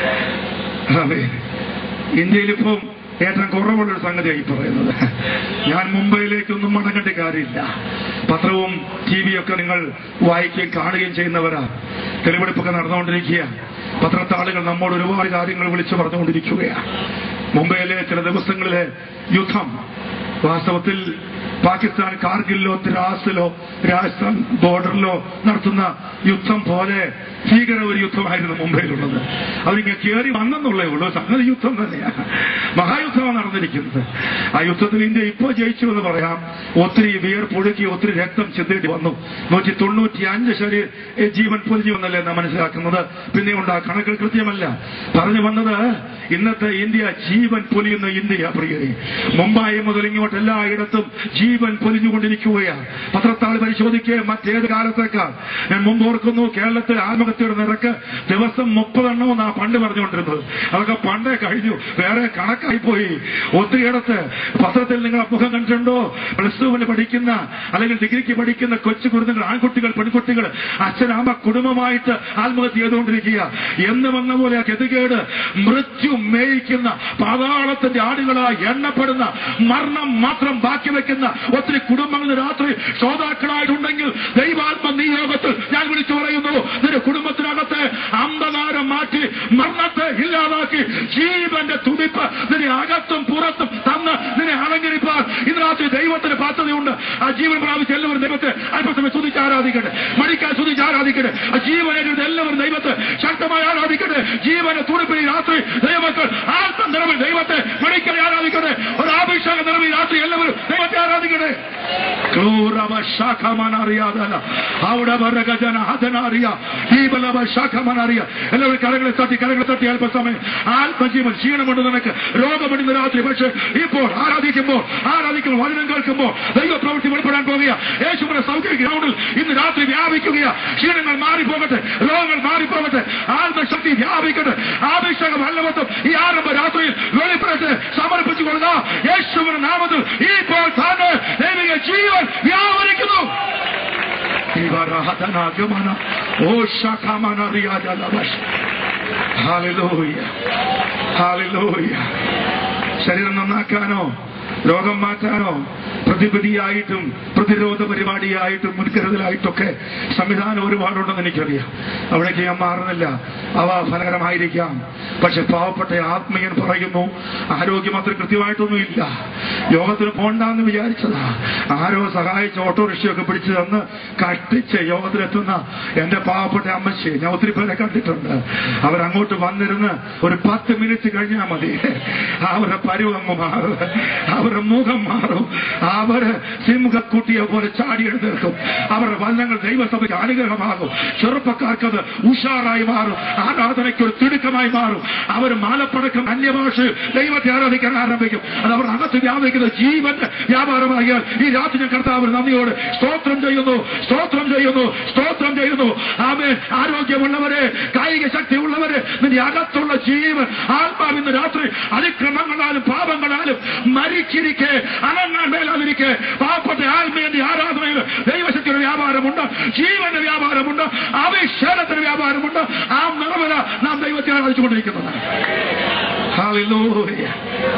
ആമേൻ. ഇന്ത്യയിൽ ഇപ്പം ഏറ്റവും കുറവുള്ളൊരു സംഗതിയായി പറയുന്നത് ഞാൻ മുംബൈയിലേക്കൊന്നും മടങ്ങേണ്ട കാര്യമില്ല പത്രവും ടി വിയൊക്കെ നിങ്ങൾ വായിക്കുകയും കാണുകയും ചെയ്യുന്നവരാ തെളിവെടുപ്പൊക്കെ നടന്നുകൊണ്ടിരിക്കുക പത്രത്താളുകൾ നമ്മോട് ഒരുപാട് കാര്യങ്ങൾ വിളിച്ചു പറഞ്ഞുകൊണ്ടിരിക്കുകയാണ് മുംബൈയിലെ ചില ദിവസങ്ങളിലെ യുദ്ധം വാസ്തവത്തിൽ പാകിസ്ഥാൻ കാർഗിലിലോ ദ്രാസിലോ രാജസ്ഥാൻ ബോർഡറിലോ നടത്തുന്ന യുദ്ധം പോലെ ഭീകര ഒരു യുദ്ധമായിരുന്നു മുംബൈയിലുള്ളത് അവരിങ്ങനെ കയറി വന്നെന്നുള്ളേ ഉള്ളൂ സംഗതി യുദ്ധം തന്നെയാണ് മഹായുദ്ധമാണ് നടന്നിരിക്കുന്നത് ആ യുദ്ധത്തിൽ ഇന്ത്യ ഇപ്പോൾ ജയിച്ചു എന്ന് പറയാം ഒത്തിരി വിയർപ്പൊഴുക്കി ഒത്തിരി രക്തം ചിന്തേണ്ടി വന്നു നൂറ്റി തൊണ്ണൂറ്റി അഞ്ച് ശരീര ജീവൻ പൊലിഞ്ഞു വന്നല്ലേ നാം മനസ്സിലാക്കുന്നത് പിന്നെ ഉണ്ട് ആ കണക്കുകൾ കൃത്യമല്ല പറഞ്ഞു വന്നത് ഇന്നത്തെ ഇന്ത്യ ജീവൻ പൊലിയുന്ന ഇന്ത്യ പ്രിയരെ മുംബൈ മുതൽ ഇങ്ങോട്ട് എല്ലായിടത്തും ജീവൻ പൊലിഞ്ഞുകൊണ്ടിരിക്കുകയാണ് പത്രത്താൾ പരിശോധിക്കുക മറ്റേത് കാലത്തേക്കാൾ ഞാൻ മുമ്പ് ഓർക്കുന്നു കേരളത്തിൽ ആത്മഹത്യയുടെ നിരക്ക് ദിവസം മുപ്പതെണ്ണമെന്നാ പണ്ട് പറഞ്ഞുകൊണ്ടിരുന്നത് അതൊക്കെ പണ്ടേ കഴിഞ്ഞു വേറെ കണക്കായി പോയി ഒത്തിരിയിടത്ത് പത്രത്തിൽ നിങ്ങൾ മുഖം കണ്ടിട്ടുണ്ടോ പ്ലസ് ടുവിന് പഠിക്കുന്ന അല്ലെങ്കിൽ ഡിഗ്രിക്ക് പഠിക്കുന്ന കൊച്ചു കുരുന്നുകൾ ആൺകുട്ടികൾ പെൺകുട്ടികൾ അച്ഛനമ്മ കുടുംബമായിട്ട് ആത്മഹത്യ ചെയ്തുകൊണ്ടിരിക്കുക എന്ന് വന്ന പോലെ ആ ഗതികേട് മൃത്യു മേയിക്കുന്ന പാതാളത്തിന്റെ ആടുകളായി എണ്ണപ്പെടുന്ന മരണം മാത്രം ബാക്കി വെക്കുന്ന ഒത്തിരി കുടുംബങ്ങൾ രാത്രി ശ്രോതാക്കളായിട്ടുണ്ടെങ്കിൽ ദൈവാത്മ നിയോഗത്തിൽ ഞാൻ വിളിച്ചു പറയുന്നു നിന്റെ കുടുംബത്തിനകത്തെ അന്ധകാരം മാറ്റി മരണത്തെ ഇല്ലാതാക്കി ജീവന്റെ തുടിപ്പ് നിന്റെ അകത്തും പുറത്തും തന്ന് നിന്നെ അലങ്കരിപ്പാൻ ഇന്ന് രാത്രി ദൈവത്തിന് പദ്ധതിയുണ്ട് ആ ജീവൻ പ്രാപിച്ച് എല്ലാവരും ദൈവത്തെ അല്പസമയം സ്തുതിച്ച് ആരാധിക്കട്ടെ മടിക്കാൻ സ്തുതിച്ച് ആരാധിക്കട്ടെ ആ ജീവനെടുത്ത് എല്ലാവരും ദൈവത്തെ ശക്തമായി ആരാധിക്കട്ടെ ജീവന്റെ തുടിപ്പിൽ ഈ രാത്രി ദൈവമക്കൾ ആത്മ നിറവിൽ ദൈവത്തെ മടിക്കൽ ആരാധിക്കട്ടെ ഒരു അഭിഷേക നിറവിൽ രാത്രി എല്ലാവരും ദൈവത്തെ ആരാധിക്കട്ടെ ക്രൂരവ ശാഖമനറിയാതല അവിടെ വരഗജന ഹതനറിയ ദീപലവ ശാഖമനറിയ എല്ലാവരും കരങ്ങളെ തട്ടി കരങ്ങളെ തട്ടി അല്പസമയം ആത്മജീവൻ ക്ഷീണമുണ്ട് നിനക്ക് രോഗമുണ്ട് ഇന്ന് രാത്രി പക്ഷേ ഇപ്പോൾ ആരാധിക്കുമ്പോൾ ആരാധിക്കുമ്പോൾ വചനം കേൾക്കുമ്പോൾ ദൈവ പ്രവൃത്തി വെളിപ്പെടാൻ പോകുക യേശുവിന്റെ സൗകര്യ ഗ്രൗണ്ടിൽ ഇന്ന് രാത്രി വ്യാപിക്കുക ക്ഷീണങ്ങൾ മാറിപ്പോകട്ടെ രോഗങ്ങൾ മാറിപ്പോകട്ടെ ആത്മശക്തി വ്യാപിക്കട്ടെ ആഭിഷേകം വല്ലവത്തും ഈ ആരംഭ രാത്രിയിൽ വെളിപ്പെടട്ടെ സമർപ്പിച്ചു കൊള്ളുക യേശുവിന്റെ നാമത്തിൽ ഇപ്പോൾ തന്നെ ദൈവിക ജീവൻ വ്യാപരിക്കുന്നു ദൈവരാധനാഗമന ഓ ശാഖാമനറിയാജലവശ ഹാലലൂയ ഹാലലൂയ ശരീരം നന്നാക്കാനോ രോഗം മാറ്റാനോ പ്രതിപതിയായിട്ടും പ്രതിരോധ പരിപാടിയായിട്ടും മുൻകരുതലായിട്ടൊക്കെ സംവിധാനം ഒരുപാടുണ്ടെന്ന് എനിക്കറിയാം അവിടേക്ക് ഞാൻ മാറുന്നില്ല അവ ഫലകരമായിരിക്കാം പക്ഷെ പാവപ്പെട്ട ആത്മീയൻ പറയുന്നു ആരോഗ്യം അത്ര കൃത്യമായിട്ടൊന്നും ഇല്ല യോഗത്തിന് പോണ്ടെന്ന് വിചാരിച്ചതാ ആരോ സഹായിച്ച് ഓട്ടോറിക്ഷയൊക്കെ പിടിച്ചു തന്ന് കഷ്ടിച്ച് യോഗത്തിലെത്തുന്ന എന്റെ പാവപ്പെട്ട അമ്മച്ചി ഞാൻ ഒത്തിരി പേരെ കണ്ടിട്ടുണ്ട് അവരങ്ങോട്ട് വന്നിരുന്ന് ഒരു പത്ത് മിനിറ്റ് കഴിഞ്ഞാൽ മതി അവരുടെ പരുവങ്ങ് മാറും അവരുടെ മുഖം മാറും അവര് സിംഹക്കുട്ടിയെ പോലെ ചാടിയെടുത്തേക്കും അവരുടെ വല്ലങ്ങൾ ദൈവസഭയ്ക്ക് അനുഗ്രഹമാകും ചെറുപ്പക്കാർക്കത് ഉഷാറായി മാറും ആരാധനയ്ക്ക് ഒരു തിടുക്കമായി മാറും അവർ മാലപ്പടക്കം അന്യഭാഷ ദൈവത്തെ ആരാധിക്കാൻ ആരംഭിക്കും അത് അവർ അകത്ത് വ്യാപിക്കുന്നത് ജീവന്റെ വ്യാപാരമാകിയാൽ ഈ രാത്രി ഞാൻ കർത്താവ് നന്ദിയോട് സ്തോത്രം ചെയ്യുന്നു സ്തോത്രം ചെയ്യുന്നു സ്തോത്രം ചെയ്യുന്നു ആമേ ആരോഗ്യമുള്ളവരെ കായിക ശക്തി ഉള്ളവരെ നിന്റെ അകത്തുള്ള ജീവൻ ആത്മാവിന്ന് രാത്രി അതിക്രമങ്ങളാലും പാപങ്ങളാലും മരിച്ചിരിക്കെ അനങ്ങാൻ മേലാതിരിക്കെ പാവപ്പെട്ട ആത്മീയന്റെ ആരാധനയിൽ ദൈവശക്തിയുടെ വ്യാപാരമുണ്ട് ജീവന്റെ വ്യാപാരമുണ്ട് അഭിഷേകത്തിന്റെ വ്യാപാരമുണ്ട് ആ നിറവല നാം ദൈവത്തെ ആരാധിച്ചുകൊണ്ടിരിക്കുന്നത് Hallelujah.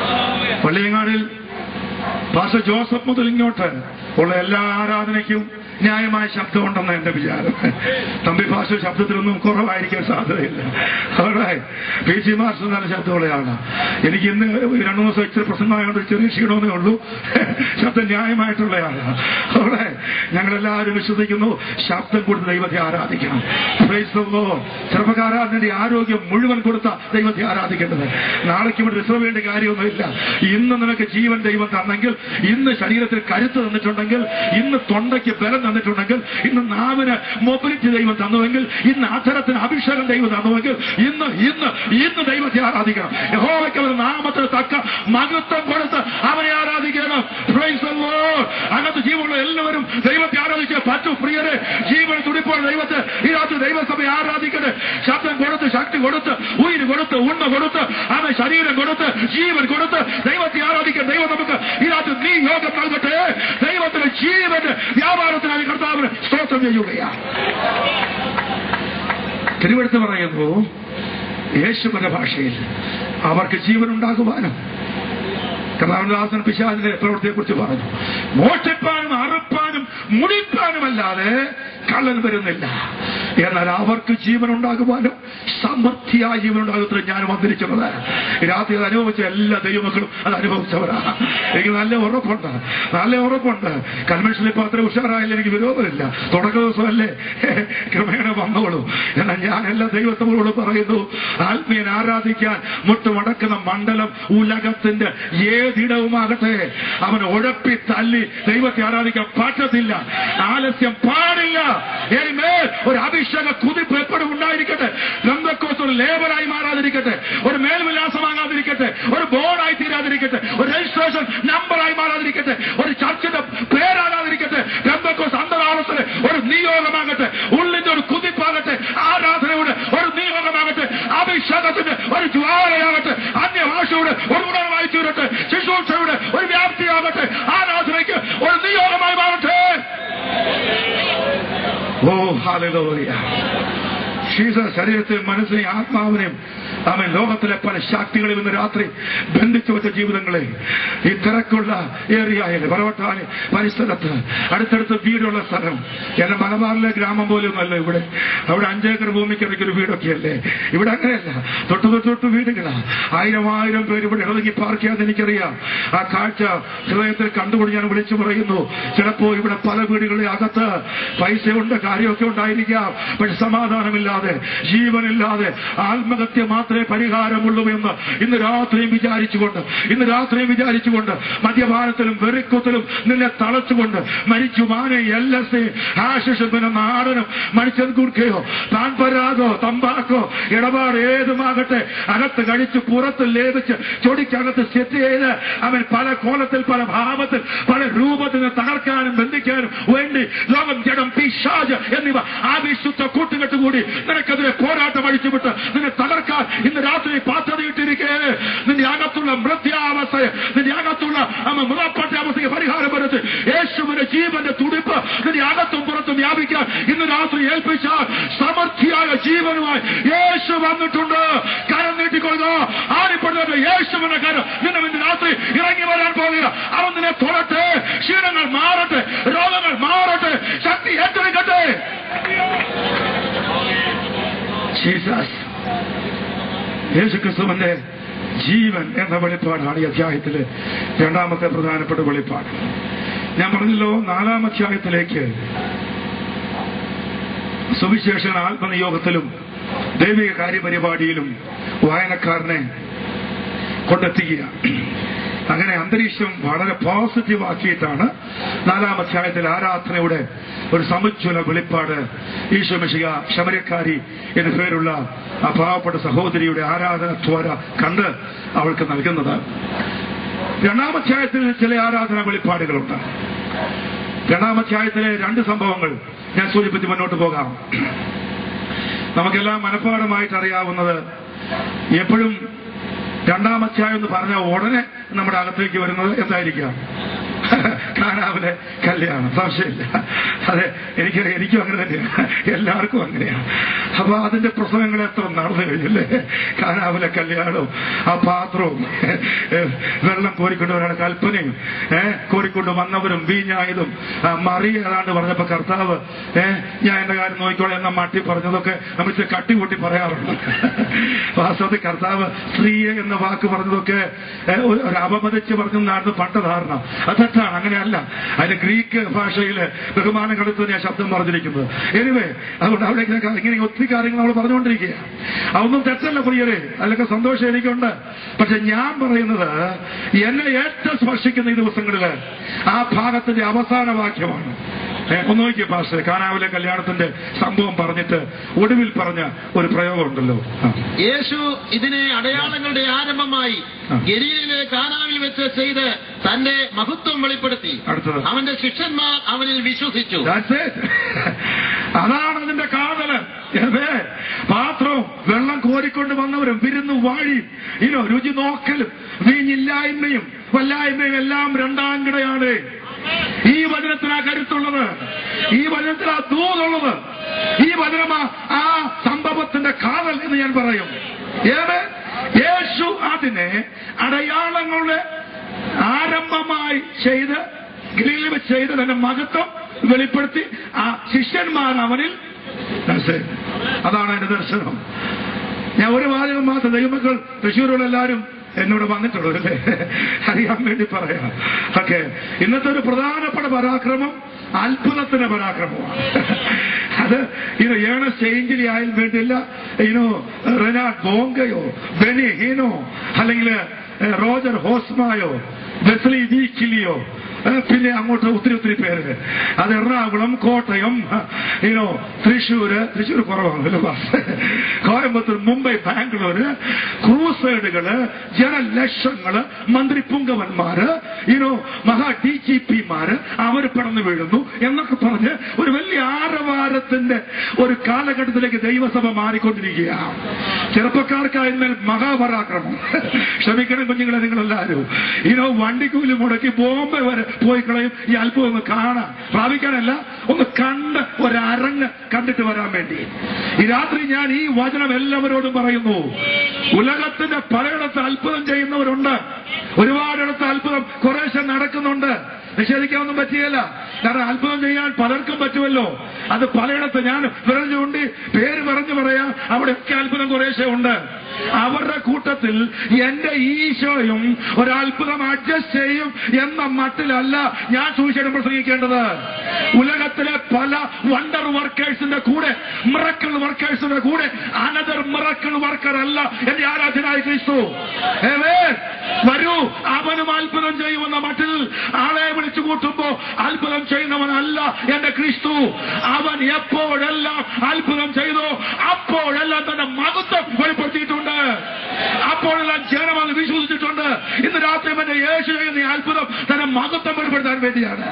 പള്ളിയങ്ങാടിൽ പാസ്റ്റർ ജോസഫ് മുതൽ ഇങ്ങോട്ട് ഉള്ള എല്ലാ ആരാധനയ്ക്കും ന്യായമായ ശബ്ദമുണ്ടെന്ന് എന്റെ വിചാരം തമ്പി ഭാഷ ശബ്ദത്തിലൊന്നും കുറവായിരിക്കാൻ സാധ്യതയില്ല അവിടെ പി സി മാസ്റ്റർ നല്ല ശബ്ദമുള്ളയാണ് എനിക്ക് ഇന്ന് രണ്ടു ദിവസം ഇച്ചിരി പ്രസംഗമായതുകൊണ്ട് ഒരു ചെറിയ ക്ഷീണമെന്നേ ഉള്ളൂ ശബ്ദം ന്യായമായിട്ടുള്ളയാണ് അവിടെ ഞങ്ങളെല്ലാവരും വിശ്വസിക്കുന്നു ശബ്ദം കൊടുത്ത് ദൈവത്തെ ആരാധിക്കണം Praise the Lord. ചെറുപ്പക്കാരാന്റെ ആരോഗ്യം മുഴുവൻ കൊടുത്ത ദൈവത്തെ ആരാധിക്കേണ്ടത് നാളേക്ക് ഇവിടെ റിസർവ് ചെയ്യേണ്ട കാര്യമൊന്നുമില്ല ഇന്ന് നിനക്ക് ജീവൻ ദൈവം തന്നെങ്കിൽ ഇന്ന് ശരീരത്തിൽ കരുത്ത് തന്നിട്ടുണ്ടെങ്കിൽ ഇന്ന് തൊണ്ടയ്ക്ക് ബലം തന്നിട്ടുണ്ടെങ്കിൽ ഇന്ന് നാവിന് മൊബിലിറ്റി ദൈവം തന്നുവെങ്കിൽ ഇന്ന് അധരത്തിന് അഭിഷേകം ദൈവം തന്നുവെങ്കിൽ ഇന്ന് ഇന്ന് ഇന്ന് ദൈവത്തെ ആരാധിക്കണം യഹോവയ്ക്ക് അവരുടെ നാമത്തിന് തക്ക മഹത്വം കൊടുത്ത് അവനെ ആരാധിക്കണം Praise the Lord. അങ്ങനത്തെ ജീവനുള്ള എല്ലാവരും ദൈവത്തെ ആരാധിച്ച് പറ്റു പ്രിയരെ ജീവൻ തുടിപ്പോൾ ദൈവത്തെ ഈ രാത്രി ദൈവസഭയെ ആരാധിക്കട്ടെ ശബ്ദം കൊടുത്ത് ശക്തി കൊടുത്ത് ഉയിര് കൊടുത്ത് ഉണ്ണ കൊടുത്ത് അവൻ ശരീരം കൊടുത്ത് ജീവൻ കൊടുത്ത് ദൈവത്തെ ആരാധിക്കാൻ ദൈവം നമുക്ക് ഈ രാത്രി നീ യോഗം നൽകട്ടെ ദൈവത്തിന്റെ ജീവന്റെ വ്യാപാരത്തിനായി കർത്താവിന് സ്തോത്രം ചെയ്യുകയാണ് തിരുവെടുത്ത് പറയുന്നു യേശുവിന്റെ ഭാഷയിൽ അവർക്ക് ജീവൻ ഉണ്ടാകുവാനും കർണാവദാസൻ പിശാചിന്റെ പ്രവൃത്തിയെ കുറിച്ച് പറഞ്ഞു മോഷ്ടിപ്പാനും അറുപ്പാനും മുടിപ്പാനുമല്ലാതെ കള്ളൻ വരുന്നില്ല എന്നാൽ അവർക്ക് ജീവൻ ഉണ്ടാകുവാനും സമൃദ്ധിയായ ജീവൻ ഉണ്ടാകുന്ന ഞാൻ വന്നിരിക്കുന്നത് രാത്രി അത് അനുഭവിച്ച എല്ലാ ദൈവമക്കളും അത് അനുഭവിച്ചവരാണ് എനിക്ക് നല്ല ഉറപ്പുണ്ട് നല്ല ഉറപ്പുണ്ട് കൺവെൻഷനിൽ ഇപ്പൊ അത്ര ഉഷാറായാലും എനിക്ക് വിരോധമില്ല തുടക്ക ദിവസമല്ലേ ക്രമേണ വന്നോളൂ എന്നാൽ ഞാൻ എല്ലാ ദൈവത്തോട് പറയുന്നു ആത്മീയൻ ആരാധിക്കാൻ മുട്ടുമടക്കുന്ന മണ്ഡലം ഉലകത്തിന്റെ ഏതിടവുമാകട്ടെ അവൻ ഉഴപ്പി തല്ലി ദൈവത്തെ ആരാധിക്കാൻ പറ്റത്തില്ല ആലസ്യം പാടില്ല Amen. ഒരു അഭിഷേക കുതിപ്പ് എപ്പോഴും ഉണ്ടായിരിക്കട്ടെ ഗന്ധക്കോസ് ഒരു ലേബറായി മാറാതിരിക്കട്ടെ ഒരു മേൽവിലാസമാകാതിരിക്കട്ടെ ഒരു ബോർഡായി തീരാതിരിക്കട്ടെ ഒരു രജിസ്ട്രേഷൻ നമ്പറായി മാറാതിരിക്കട്ടെ ഒരു ചർച്ചിന്റെ പേരാകാതിരിക്കട്ടെ ഗന്ധക്കോസ് അന്തരാളത്തിന് ഒരു നിയോഗമാകട്ടെ ഉള്ളിന്റെ ഒരു കുതിപ്പാകട്ടെ ആരാധനയുടെ ഒരു നിയോഗമാകട്ടെ അഭിഷേകത്തിന്റെ ഒരു ജ്വാലയാകട്ടെ അന്യഭാഷയുടെ ഒരു ഉണർവായി തീരട്ടെ ശുശ്രൂഷയുടെ ഒരു വ്യാപ്തിയാകട്ടെ ആരാധനയ്ക്ക് ഒരു നിയോഗമായി മാറട്ടെ ഓ ഹാലലോറിയ ജീസസ് ശരീരത്തെയും മനസ്സിനെയും ആത്മാവിനെയും അവൻ ലോകത്തിലെ പല ശക്തികളും ഇന്ന് രാത്രി ബന്ധിച്ചു വെച്ച ജീവിതങ്ങളെ ഈ തിരക്കുള്ള ഏരിയയിൽ പറവട്ടാന് പരിസരത്ത് അടുത്തടുത്ത് വീടുള്ള സ്ഥലം എന്റെ മലബാറിലെ ഗ്രാമം പോലും അല്ല ഇവിടെ അവിടെ അഞ്ചേക്കർ ഭൂമിക്ക് ഇടയ്ക്ക് ഒരു വീടൊക്കെയല്ലേ ഇവിടെ അങ്ങനെയല്ല തൊട്ട് തൊട്ട് തൊട്ട് വീടുകളാ ആയിരം ആയിരം പേര് ഇവിടെ ഇറങ്ങി പാർക്ക് ചെയ്യാൻ എനിക്കറിയാം ആ കാഴ്ച ഹൃദയത്തിൽ കണ്ടുകൊണ്ട് ഞാൻ വിളിച്ചു പറയുന്നു ചിലപ്പോ ഇവിടെ പല വീടുകളുടെ അകത്ത് പൈസയുണ്ട് കാര്യമൊക്കെ ഉണ്ടായിരിക്കാം പക്ഷെ സമാധാനമില്ലാതെ ജീവനില്ലാതെ ആത്മഹത്യ മാത്രമേ പരിഹാരമുള്ളൂ എന്ന് ഇന്ന് രാത്രിയും വിചാരിച്ചുകൊണ്ട് ഇന്ന് രാത്രിയും വിചാരിച്ചുകൊണ്ട് മദ്യപാനത്തിലും വെറിക്കുത്തിലും നിന്നെ തളച്ചുകൊണ്ട് മരിച്ചു മാനെ എൽ എസ് ആശിഷും പിന്നെ നാടനും മനുഷ്യൻ കുർക്കയോ താൻ പരാഗോ തമ്പാക്കോ ഇടപാട് ഏതുമാകട്ടെ അകത്ത് കഴിച്ച് പുറത്ത് ലേപിച്ച് ചൊടിക്കകത്ത് സെറ്റ് ചെയ്ത് അവൻ പല കോലത്തിൽ പല ഭാവത്തിൽ പല രൂപത്തിൽ തകർക്കാനും ബന്ധിക്കാനും വേണ്ടി ലോകം ജഡം പിശാജ് എന്നിവ ആ വിശുദ്ധ കൂട്ടുകെട്ട് കൂടി നിനക്കെതിരെ പോരാട്ടം അഴിച്ചുവിട്ട് നിന്നെ തകർക്കാൻ ഇന്ന് രാത്രി പാത്രതയിട്ടിരിക്കേ നിന്റെ അകത്തുള്ള മൃത്യാവസ്ഥയെ നിന്റെ അകത്തുള്ള അമ്മ മുറപ്പെട്ട അവസ്ഥയ്ക്ക് പരിഹാരം വരുത്തി യേശുവിന്റെ ജീവന്റെ തുടിപ്പ് നിന്റെ അകത്തും പുറത്തും വ്യാപിക്കാൻ ഇന്ന് രാത്രി ഏൽപ്പിച്ചാൽ സമൃദ്ധിയായ ജീവനുമായി യേശു വന്നിട്ടുണ്ട് കരം നീട്ടിക്കൊള്ളുക ആണിപ്പെടുന്നത് യേശുവിന്റെ കരം നിന്നെ ഇന്ന് രാത്രി ഇറങ്ങി വരാൻ പോകുക അവൻ നിന്നെ തൊടട്ടെ ക്ഷീണങ്ങൾ മാറട്ടെ രോഗങ്ങൾ മാറട്ടെ ശക്തി ഏറ്റെടുക്കട്ടെ ജീസസ് യേശുക്രിസ്തുവിന്റെ ജീവൻ എന്ന വെളിപ്പാടാണ് ഈ അധ്യായത്തിലെ രണ്ടാമത്തെ പ്രധാനപ്പെട്ട വെളിപ്പാട് ഞാൻ പറഞ്ഞല്ലോ നാലാം അധ്യായത്തിലേക്ക് സുവിശേഷ ആത്മനിയോഗത്തിലും ദൈവിക കാര്യപരിപാടിയിലും വായനക്കാരനെ കൊണ്ടെത്തിക്കുക അങ്ങനെ അന്തരീക്ഷം വളരെ പോസിറ്റീവ് ആക്കിയിട്ടാണ് നാലാം അധ്യായത്തിൽ ആരാധനയുടെ ഒരു സമുജ്വല വെളിപ്പാട് ഈശോമിശിക ശമരക്കാരി എന്ന പേരുള്ള ആ പാവപ്പെട്ട സഹോദരിയുടെ ആരാധന ത്വര കണ്ട് അവൾക്ക് നൽകുന്നത് രണ്ടാം അധ്യായത്തിൽ ചില ആരാധന വെളിപ്പാടുകളുണ്ട് രണ്ടാം അധ്യായത്തിലെ രണ്ട് സംഭവങ്ങൾ ഞാൻ സൂചിപ്പിച്ച് മുന്നോട്ട് പോകാം നമുക്കെല്ലാം മനഃപ്പാടമായിട്ട് അറിയാവുന്നത് എപ്പോഴും രണ്ടാം അധ്യായം എന്ന് പറഞ്ഞ ഉടനെ നമ്മുടെ അകത്തേക്ക് വരുന്നത് എന്തായിരിക്കാം കാനാവിലെ കല്യാണം സംശയമില്ല അതെ എനിക്ക് എനിക്കും അങ്ങനെ തന്നെയാണ് എല്ലാവർക്കും അങ്ങനെയാണ് അപ്പൊ അതിന്റെ പ്രസവങ്ങൾ എത്ര നടന്നു കഴിഞ്ഞല്ലേ കാനാവിലെ കല്യാണവും ആ പാത്രവും ഏ, വെള്ളം കോരിക്കൊണ്ടുവരാണ് കൽപ്പനയും ഏഹ് കോരിക്കൊണ്ട് വന്നവരും വീഞ്ഞായതും ആ, മറിയ ഏതാണ്ട് പറഞ്ഞപ്പോ കർത്താവ് ഏഹ് ഞാൻ എന്റെ കാര്യം നോക്കിക്കോളെ എന്ന മട്ടി പറഞ്ഞതൊക്കെ നമ്മൾ ഇച്ചിരി കട്ടികൂട്ടി പറയാറുണ്ട് വാസ്തവത്തിൽ കർത്താവ് സ്ത്രീയെ എന്ന വാക്ക് പറഞ്ഞതൊക്കെ ഏഹ്, ഒരു ഒരു അപമതിച്ച് പറഞ്ഞെന്നായിരുന്നു പണ്ട് ധാരണ അത് തെറ്റാണ് അങ്ങനെയല്ല അതിന്റെ ഗ്രീക്ക് ഭാഷയിൽ ബഹുമാനം കടുത്ത് ഞാൻ ശബ്ദം പറഞ്ഞിരിക്കുന്നത് എനിവേ അതുകൊണ്ട് അവിടെ ഇങ്ങനെ ഇങ്ങനെ ഒത്തിരി കാര്യങ്ങൾ നമ്മൾ പറഞ്ഞുകൊണ്ടിരിക്കുക അതൊന്നും തെറ്റല്ല പ്രിയരെ അതിലൊക്കെ സന്തോഷം എനിക്കുണ്ട് പക്ഷെ ഞാൻ പറയുന്നത് എന്നെ ഏറ്റവും സ്പർശിക്കുന്ന ഈ ദിവസങ്ങളില് ആ ഭാഗത്തിന്റെ അവസാന വാക്യമാണ് ഏ, ഒന്ന് നോക്കിയേ പാസ്റ്റർ കാനാവിലെ കല്യാണത്തിന്റെ സംഭവം പറഞ്ഞിട്ട് ഒടുവിൽ പറഞ്ഞ ഒരു പ്രയോഗം ഉണ്ടല്ലോ ആ. യേശു ഇതിനെ അടയാളങ്ങളുടെ ആരംഭമായി ആ. ഗലീലിലെ കാനാവിൽ വെച്ച് ചെയ്ത് തന്റെ മഹത്വം വെളിപ്പെടുത്തി അടുത്തത് അവന്റെ ശിഷ്യന്മാർ അവനിൽ വിശ്വസിച്ചു That's it. അതാണ് അതിന്റെ കാതല് ഏതേ പാത്രവും വെള്ളം കോരിക്കൊണ്ട് വന്നവരും വിരുന്ന് വാഴിയും ഇനോ രുചി നോക്കലും വീഞ്ഞില്ലായ്മയും വല്ലായ്മയും എല്ലാം രണ്ടാം കിടയാണ് ഈ വചനത്തിനാ കരുത്തുള്ളത് ഈ വചനത്തിനാ ദൂതുള്ളത് ഈ വചനമാ ആ സംഭവത്തിന്റെ കാതൽ എന്ന് ഞാൻ പറയും ഏത് യേശു അതിനെ അടയാളങ്ങളുടെ ആരംഭമായി ചെയ്ത് ഗലീലിൽ വെച്ച് ചെയ്ത് തന്റെ മഹത്വം വെളിപ്പെടുത്തി ആ ശിഷ്യന്മാർ അവനിൽ That's it. അതാണ് എന്റെ ദർശനം ഞാൻ ഒരു വാചകം മാത്രം ദൈവമക്കൾ തൃശ്ശൂരുള്ള എല്ലാവരും എന്നോട് വന്നിട്ടുള്ളൂ അല്ലേ അറിയാൻ വേണ്ടി പറയാം ഓക്കെ ഇന്നത്തെ ഒരു പ്രധാനപ്പെട്ട പരാക്രമം അത്ഭുതത്തിന്റെ പരാക്രമമാണ് അത് ഇനോ ഏണസ് ചേഞ്ചിലി ആയാലും വേണ്ടില്ല ഇനോ റെനാഡ് ബോങ്കയോ ബെനി ഹീനോ അല്ലെങ്കിൽ റോജർ ഹോസ്മായോ ബെസ്ലി വീക്കിലിയോ ഏഹ് പിന്നെ അങ്ങോട്ട് ഒത്തിരി ഒത്തിരി പേര് അത് എറണാകുളം കോട്ടയം ഇനോ തൃശ്ശൂര് തൃശ്ശൂർ കുറവാണല്ലോ ബാസ്. കോയമ്പത്തൂർ മുംബൈ ബാംഗ്ലൂര് ക്രൂസൈഡുകള് ജനലക്ഷങ്ങള് മന്ത്രി പുങ്കവന്മാര് ഇനോ മഹാ ഡി ജി പിമാര് അവർ പടന്നു വീഴുന്നു എന്നൊക്കെ പറഞ്ഞ് ഒരു വലിയ ആരവാരത്തിന്റെ ഒരു കാലഘട്ടത്തിലേക്ക് ദൈവസഭ മാറിക്കൊണ്ടിരിക്കുകയാണ് ചെറുപ്പക്കാർക്കായിരുന്നാൽ മഹാപരാക്രമം ക്ഷമിക്കണം കുഞ്ഞുങ്ങളെ നിങ്ങളെല്ലാവരും ഇനോ വണ്ടിക്കൂലി മുടക്കി ബോംബെ വരെ പോയി കളയും ഈ അല്പം ഒന്ന് കാണാൻ പ്രാപിക്കാനല്ല ഒന്ന് കണ്ട് ഒരരങ്ങ് കണ്ടിട്ട് വരാൻ വേണ്ടി ഈ രാത്രി ഞാൻ ഈ വചനം എല്ലാവരോടും പറയുന്നു ഉലകത്തിന്റെ പലയിടത്ത് അത്ഭുതം ചെയ്യുന്നവരുണ്ട് ഒരുപാടിടത്ത് അത്ഭുതം കുറേശ്ശെ നടക്കുന്നുണ്ട് നിഷേധിക്കാനൊന്നും പറ്റിയല്ല കാരണം അത്ഭുതം ചെയ്യാൻ പലർക്കും പറ്റുമല്ലോ അത് പലയിടത്ത് ഞാൻ വിരൽ ചൂണ്ടി പേര് പറഞ്ഞു പറയാം അവിടെയൊക്കെ അത്ഭുതം കുറേശ്ശെ ഉണ്ട് അവരുടെ കൂട്ടത്തിൽ എന്റെ ഈശോയും ഒരത്ഭുതം അഡ്ജസ്റ്റ് ചെയ്യും എന്ന മട്ടിലല്ല ഞാൻ സുവിശേഷം പ്രസംഗിക്കേണ്ടത് ഉലകത്തിലെ പല വണ്ടർ വർക്കേഴ്സിന്റെ കൂടെ മിറക്കിൾ വർക്കേഴ്സിന്റെ കൂടെ അനദർ മിറക്കിൾ വർക്കർ അല്ല എന്റെ ആരാധനായ ക്രിസ്തു Amen. വരൂ അവനും അത്ഭുതം ചെയ്യുമെന്ന മട്ടിൽ ആളെ വിളിച്ചു കൂട്ടുമ്പോ അത്ഭുതം ചെയ്യുന്നവനല്ല എന്റെ ക്രിസ്തു അവൻ എപ്പോഴെല്ലാം അത്ഭുതം ചെയ്തു അപ്പോഴെല്ലാം തന്റെ മഹത്വം വെളിപ്പെടുത്തിയിട്ടുണ്ട് അപ്പോഴെല്ലാം ജനം അത് വിശ്വസിച്ചിട്ടുണ്ട് ഇന്ന് രാത്രി എന്റെ യേശു ചെയ്യുന്ന ഈ അത്ഭുതം തന്റെ മഹത്വം വെളിപ്പെടുത്താൻ വേണ്ടിയാണ്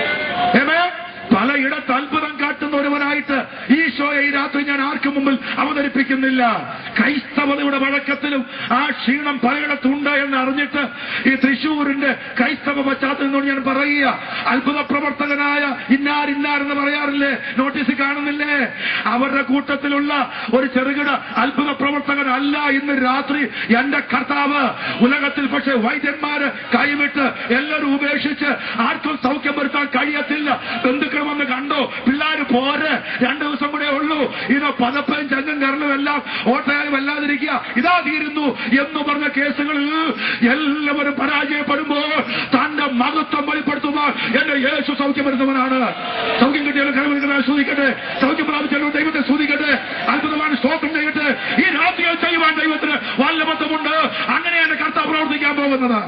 Amen. പലയിടത്ത് അത്ഭുതം കാട്ടുന്ന ഒരുവനായിട്ട് ഈശോയെ ഈ രാത്രി ഞാൻ ആർക്കും മുമ്പിൽ അവതരിപ്പിക്കുന്നില്ല ക്രൈസ്തവതയുടെ വഴക്കത്തിലും ആ ക്ഷീണം പലയിടത്തുണ്ട് എന്ന് അറിഞ്ഞിട്ട് ഈ തൃശൂരിന്റെ ക്രൈസ്തവ പശ്ചാത്തലത്തോട് ഞാൻ പറയുക അത്ഭുത പ്രവർത്തകനായ ഇന്നാർ ഇന്നാർ എന്ന് പറയാറില്ലേ നോട്ടീസ് കാണുന്നില്ലേ അവരുടെ കൂട്ടത്തിലുള്ള ഒരു ചെറുകിട അത്ഭുത പ്രവർത്തകനല്ല ഇന്ന് രാത്രി എന്റെ കർത്താവ് ഉലകത്തിൽ പക്ഷേ വൈദ്യന്മാര് കൈവിട്ട് എല്ലാവരും ഉപേക്ഷിച്ച് ആർക്കും സൗഖ്യം വരുത്താൻ കഴിയത്തില്ല ബന്ധുക്കൾ വന്ന് കണ്ടോ പിള്ളേര് പോര് രണ്ടു ദിവസം കൂടെ ഉള്ളൂ ഇത് പതപ്പയും ചങ്ങും കരലും എല്ലാം ഓട്ടയാലും വല്ലാതിരിക്കുക ഇതാ തീരുന്നു എന്ന് പറഞ്ഞ കേസുകളിൽ എല്ലാവരും പരാജയപ്പെടുമ്പോൾ തന്റെ മഹത്വം വെളിപ്പെടുത്തുമ്പോൾ എന്റെ യേശു സൗഖ്യം വരുന്നവനാണ് സൗഖ്യം കിട്ടിയാലും കരവിൽ സൂചിക്കട്ടെ സൗഖ്യം പ്രാപിച്ചാലും ദൈവത്തെ സൂചിക്കട്ടെ അത്ഭുതമാണ് സ്തോത്രം ചെയ്യട്ടെ ഈ രാത്രികൾ ചെയ്യുവാൻ ദൈവത്തിന് വല്ലബദ്ധമുണ്ട് അങ്ങനെയാണ് കർത്താവ് പ്രവർത്തിക്കാൻ പോകുന്നത്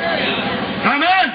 ആമേൻ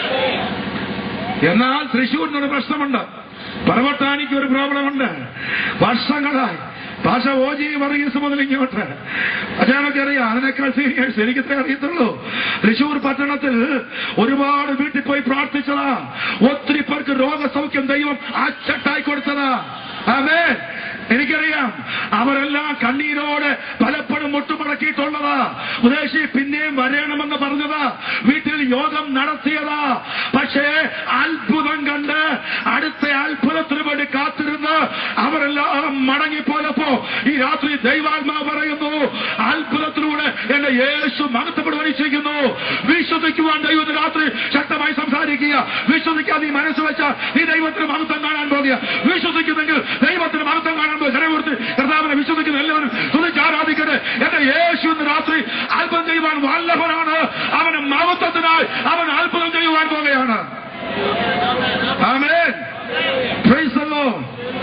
എന്നാൽ തൃശ്ശൂരിനൊരു പ്രശ്നമുണ്ട് പർവട്ടാനിക്ക് ഒരു പ്രോബ്ലമുണ്ട് വർഷങ്ങളായി ഭാഷ ഓജി വർഗീസ് മുതൽ ഇങ്ങോട്ട് അച്ഛനൊക്കെ അറിയാം അതിനേക്കാൾ സീനിയേഴ്സ് എനിക്കത്രേ അറിയത്തുള്ളൂ തൃശ്ശൂർ പട്ടണത്തിൽ ഒരുപാട് വീട്ടിൽ പോയി പ്രാർത്ഥിച്ചതാ ഒത്തിരി പേർക്ക് രോഗസൗഖ്യം ദൈവം അച്ചട്ടായി കൊടുത്തതാ അതെ എനിക്കറിയാം അവരെല്ലാം കണ്ണീരോടെ പലപ്പോഴും മുട്ടുമടക്കിയിട്ടുള്ളതാ ഉദ്ദേശി പിന്നെയും വരണമെന്ന് പറഞ്ഞതാ വീട്ടിൽ യോഗം നടത്തിയതാ പക്ഷേ അത്ഭുതം കണ്ട് അടുത്ത അത്ഭുതത്തിന് വേണ്ടി കാത്തിരുന്ന് അവരെല്ലാം മടങ്ങിപ്പോയപ്പോ ഈ രാത്രി ദൈവാത്മാവ് പറയുന്നു അത്ഭുതത്തിലൂടെ എന്റെ യേശു മഹത്വപ്പെടുവനിച്ചിരിക്കുന്നു വിശ്വസിക്കുവാൻ ദൈവത്തിന് രാത്രി ശക്തമായി സംസാരിക്കുക വിശ്വസിക്കാൻ നീ മനസ്സ് വെച്ച നീ ദൈവത്തിന് മഹത്വം കാണാൻ പോകുക വിശ്വസിക്കുന്നെങ്കിൽ ദൈവത്തിന് മഹത്വം കാണാൻ പോകുക കരകൊടുത്ത് കർത്താവിനെ വിശ്വസിക്കുന്ന എല്ലാവരും തുണിച്ച് ആരാധിക്കട്ടെ എന്റെ യേശു ഇന്ന് രാത്രി അത്ഭുതം ചെയ്യുവാൻ വല്ലഭനാണ് അവന് മഹത്വത്തിനായി അവൻ അത്ഭുതം ചെയ്യുവാൻ പോകുകയാണ് ആമേൻ Praise the Lord.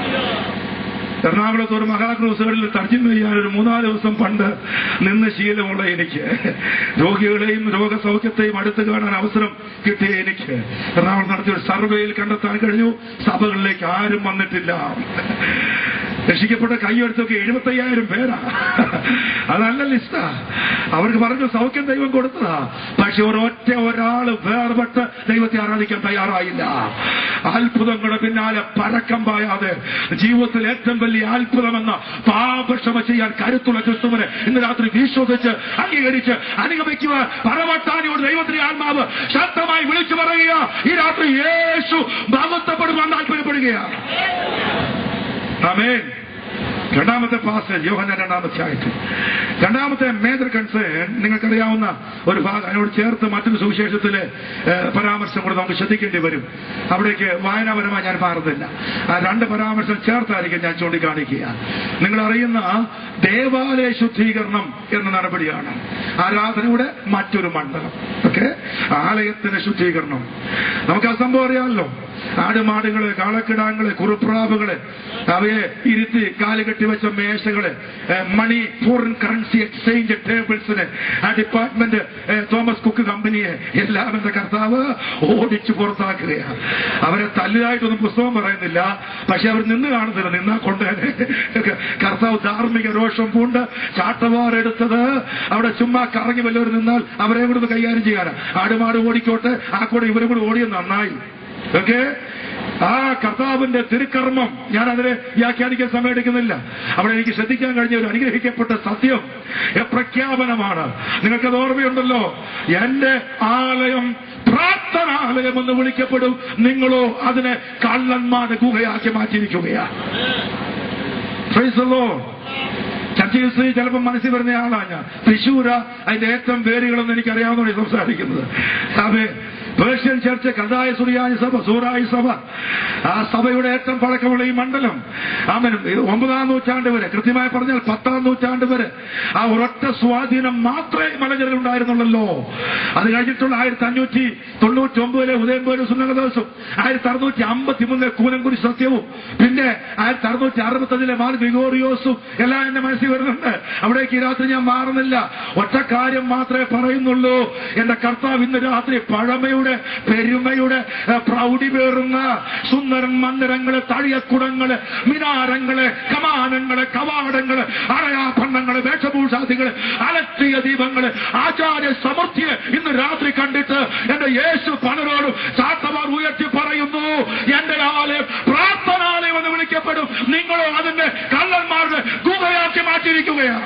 എറണാകുളത്ത് ഒരു മഹാക്രൂസുകളിൽ തർജ്ജമ ചെയ്യാൻ ഒരു മൂന്നാല് ദിവസം പണ്ട് നിന്ന് ശീലമുള്ള എനിക്ക് രോഗികളെയും രോഗസൗഖ്യത്തെയും അടുത്ത് കാണാൻ അവസരം കിട്ടിയ എനിക്ക് എറണാകുളം നടത്തിയ ഒരു സർവേയിൽ കണ്ടെത്താൻ കഴിഞ്ഞു സഭകളിലേക്ക് ആരും വന്നിട്ടില്ല രക്ഷിക്കപ്പെട്ട കൈയെടുത്തൊക്കെ എഴുപത്തയ്യായിരം പേരാ അത് നല്ല ലിസ്റ്റാ അവർക്ക് പറഞ്ഞു സൗഖ്യം ദൈവം കൊടുത്തതാ പക്ഷെ ഒരൊറ്റ ഒരാള് വേർപെട്ട് ദൈവത്തെ ആരാധിക്കാൻ തയ്യാറായില്ല അത്ഭുതങ്ങളുടെ പിന്നാലെ പരക്കം പായാതെ ജീവിതത്തിൽ ഏറ്റവും വലിയ അത്ഭുതമെന്ന പാപക്ഷമ ചെയ്യാൻ കരുത്തുള്ള ക്രിസ്തുവിനെ ഇന്ന് രാത്രി വിശ്വസിച്ച് അംഗീകരിച്ച് അനുഗമിക്കുക പരമട്ടാനിയോട് ദൈവത്തിന്റെ ആത്മാവ് ശക്തമായി വിളിച്ചു പറയുക ഈ രാത്രി യേശു മഹത്വപ്പെടുവാൻ താല്പര്യപ്പെടുകയാണ് ആമേൻ രണ്ടാമത്തെ പാസേജ് യോഹന രണ്ടാമത്തെ ആയിട്ട് രണ്ടാമത്തെ മേജർ കൺസേൺ നിങ്ങൾക്കറിയാവുന്ന ഒരു ഭാഗം അതിനോട് ചേർത്ത് മറ്റൊരു സുവിശേഷത്തിലെ ഏഹ്, പരാമർശം കൂടെ നമുക്ക് ശ്രദ്ധിക്കേണ്ടി വരും അവിടേക്ക് വായനാപരമായി ഞാൻ മാറുന്നില്ല ആ രണ്ട് പരാമർശം ചേർത്തായിരിക്കും ഞാൻ ചൂണ്ടിക്കാണിക്കുക നിങ്ങൾ അറിയുന്ന ദേവാലയ ശുദ്ധീകരണം എന്ന നടപടിയാണ് ആരാധനയുടെ മറ്റൊരു മണ്ഡലം ഓക്കെ ആലയത്തിന്റെ ശുദ്ധീകരണം നമുക്ക് ആ സംഭവം അറിയാമല്ലോ ആടുമാടുകള് കാളക്കിടാങ്ങള് കുറുപ്രാവുകള് അവയെ ഇരുത്തി കാല് കെട്ടിവെച്ച മേശകള് ഏഹ്, മണി ഫോറിൻ കറൻസി എക്സ്ചേഞ്ച് ടേബിൾസിന് ആ ഡിപ്പാർട്ട്മെന്റ് ഏഹ്, തോമസ് കുക്ക് കമ്പനിയെ എല്ലാം എന്റെ കർത്താവ് ഓടിച്ചു പുറത്താക്കുകയാണ് അവരെ തല്ലുതായിട്ടൊന്നും പുസ്തകം പറയുന്നില്ല പക്ഷെ അവർ നിന്ന് കാണുന്നില്ല നിന്നാ കൊണ്ട് കർത്താവ് ധാർമ്മിക രോഷം പൂണ്ട് ചാട്ടവാറെടുത്തത് അവിടെ ചുമ്മാ കറങ്ങി വല്ലവർ നിന്നാൽ അവരെ കൂടെ ഒന്ന് കൈകാര്യം ചെയ്യാനാ ആടുമാട് ഓടിക്കോട്ടെ ആ കൂടെ ഇവരും കൂടെ ഓടിയത് നന്നായി ഓക്കെ ആ കർത്താവിന്റെ തിരുക്കർമ്മം ഞാൻ അതിനെ വ്യാഖ്യാനിക്കാൻ സമയമെടുക്കുന്നില്ല അവിടെ എനിക്ക് ശ്രദ്ധിക്കാൻ കഴിഞ്ഞ ഒരു അനുഗ്രഹിക്കപ്പെട്ട സത്യം എ പ്രഖ്യാപനമാണ് നിങ്ങൾക്കത് ഓർമ്മയുണ്ടല്ലോ എന്റെ ആലയം പ്രാർത്ഥനാലയം എന്ന് വിളിക്കപ്പെടും നിങ്ങളോ അതിനെ കള്ളന്മാരുടെ ഗുഹയാക്കി മാറ്റിയിരിക്കുകയാ Praise the Lord. ചർച്ചയിൽ സ്ത്രീ ചിലപ്പോൾ മനസ്സിൽ വരുന്ന ആളാണ് ഞാൻ തൃശൂര അതിന്റെ ഏറ്റവും പേരുകളൊന്നും എനിക്കറിയാവുന്നതാണ് സംസാരിക്കുന്നത് സഭ പേർഷ്യൻ ചർച്ച് കഥായ സുറിയാനി സഭ സൂറായി സഭ ആ സഭയുടെ ഏറ്റവും പഴക്കമുള്ള ഈ മണ്ഡലം ആമൻ ഇത് ഒമ്പതാം നൂറ്റാണ്ട് വരെ കൃത്യമായി പറഞ്ഞാൽ പത്താം നൂറ്റാണ്ട് വരെ ആ ഒരൊറ്റ സ്വാധീനം മാത്രമേ മലഞ്ചരിൽ ഉണ്ടായിരുന്നുള്ളല്ലോ അത് കഴിഞ്ഞിട്ടുള്ള ആയിരത്തി അഞ്ഞൂറ്റി തൊണ്ണൂറ്റി ഒമ്പതിലെ ഉദയംപേര് സുന്നകദോസും ആയിരത്തി അറുന്നൂറ്റി അമ്പത്തി മൂന്നിലെ കൂനംകുരി സത്യവും പിന്നെ ആയിരത്തി അറുന്നൂറ്റി അറുപത്തഞ്ചിലെ മാർ ഗ്രിഗോറിയോസും എല്ലാം എന്റെ മനസ്സിൽ വരുന്നുണ്ട് അവിടേക്ക് ഈ രാത്രി ഞാൻ മാറുന്നില്ല ഒറ്റ കാര്യം മാത്രമേ പറയുന്നുള്ളൂ എന്റെ കർത്താവ് ഇന്ന് രാത്രി പഴമയുടെ പെരുമയുടെ ഏഹ്, പ്രൗഢി പേറുന്ന സുന്ദരൻ മന്ദിരങ്ങള് തഴിയക്കുടങ്ങള് മിനാരങ്ങള് കമാനങ്ങള് കവാടങ്ങള് അറയാഭരണങ്ങള് വേഷഭൂഷാദികള് അലക്ഷ്യ ദീപങ്ങള് ആചാര്യ സമൃദ്ധിയെ ഇന്ന് രാത്രി കണ്ടിട്ട് എന്റെ യേശു പലരോടും ചാത്തമാർ ഉയർത്തി പറയുന്നു എന്റെ ആലയം പ്രാർത്ഥനാലയം എന്ന് വിളിക്കപ്പെടും നിങ്ങളോ അതിന്റെ കള്ളന്മാരുടെ ഗുഹയാക്കി മാറ്റിയിരിക്കുകയാണ്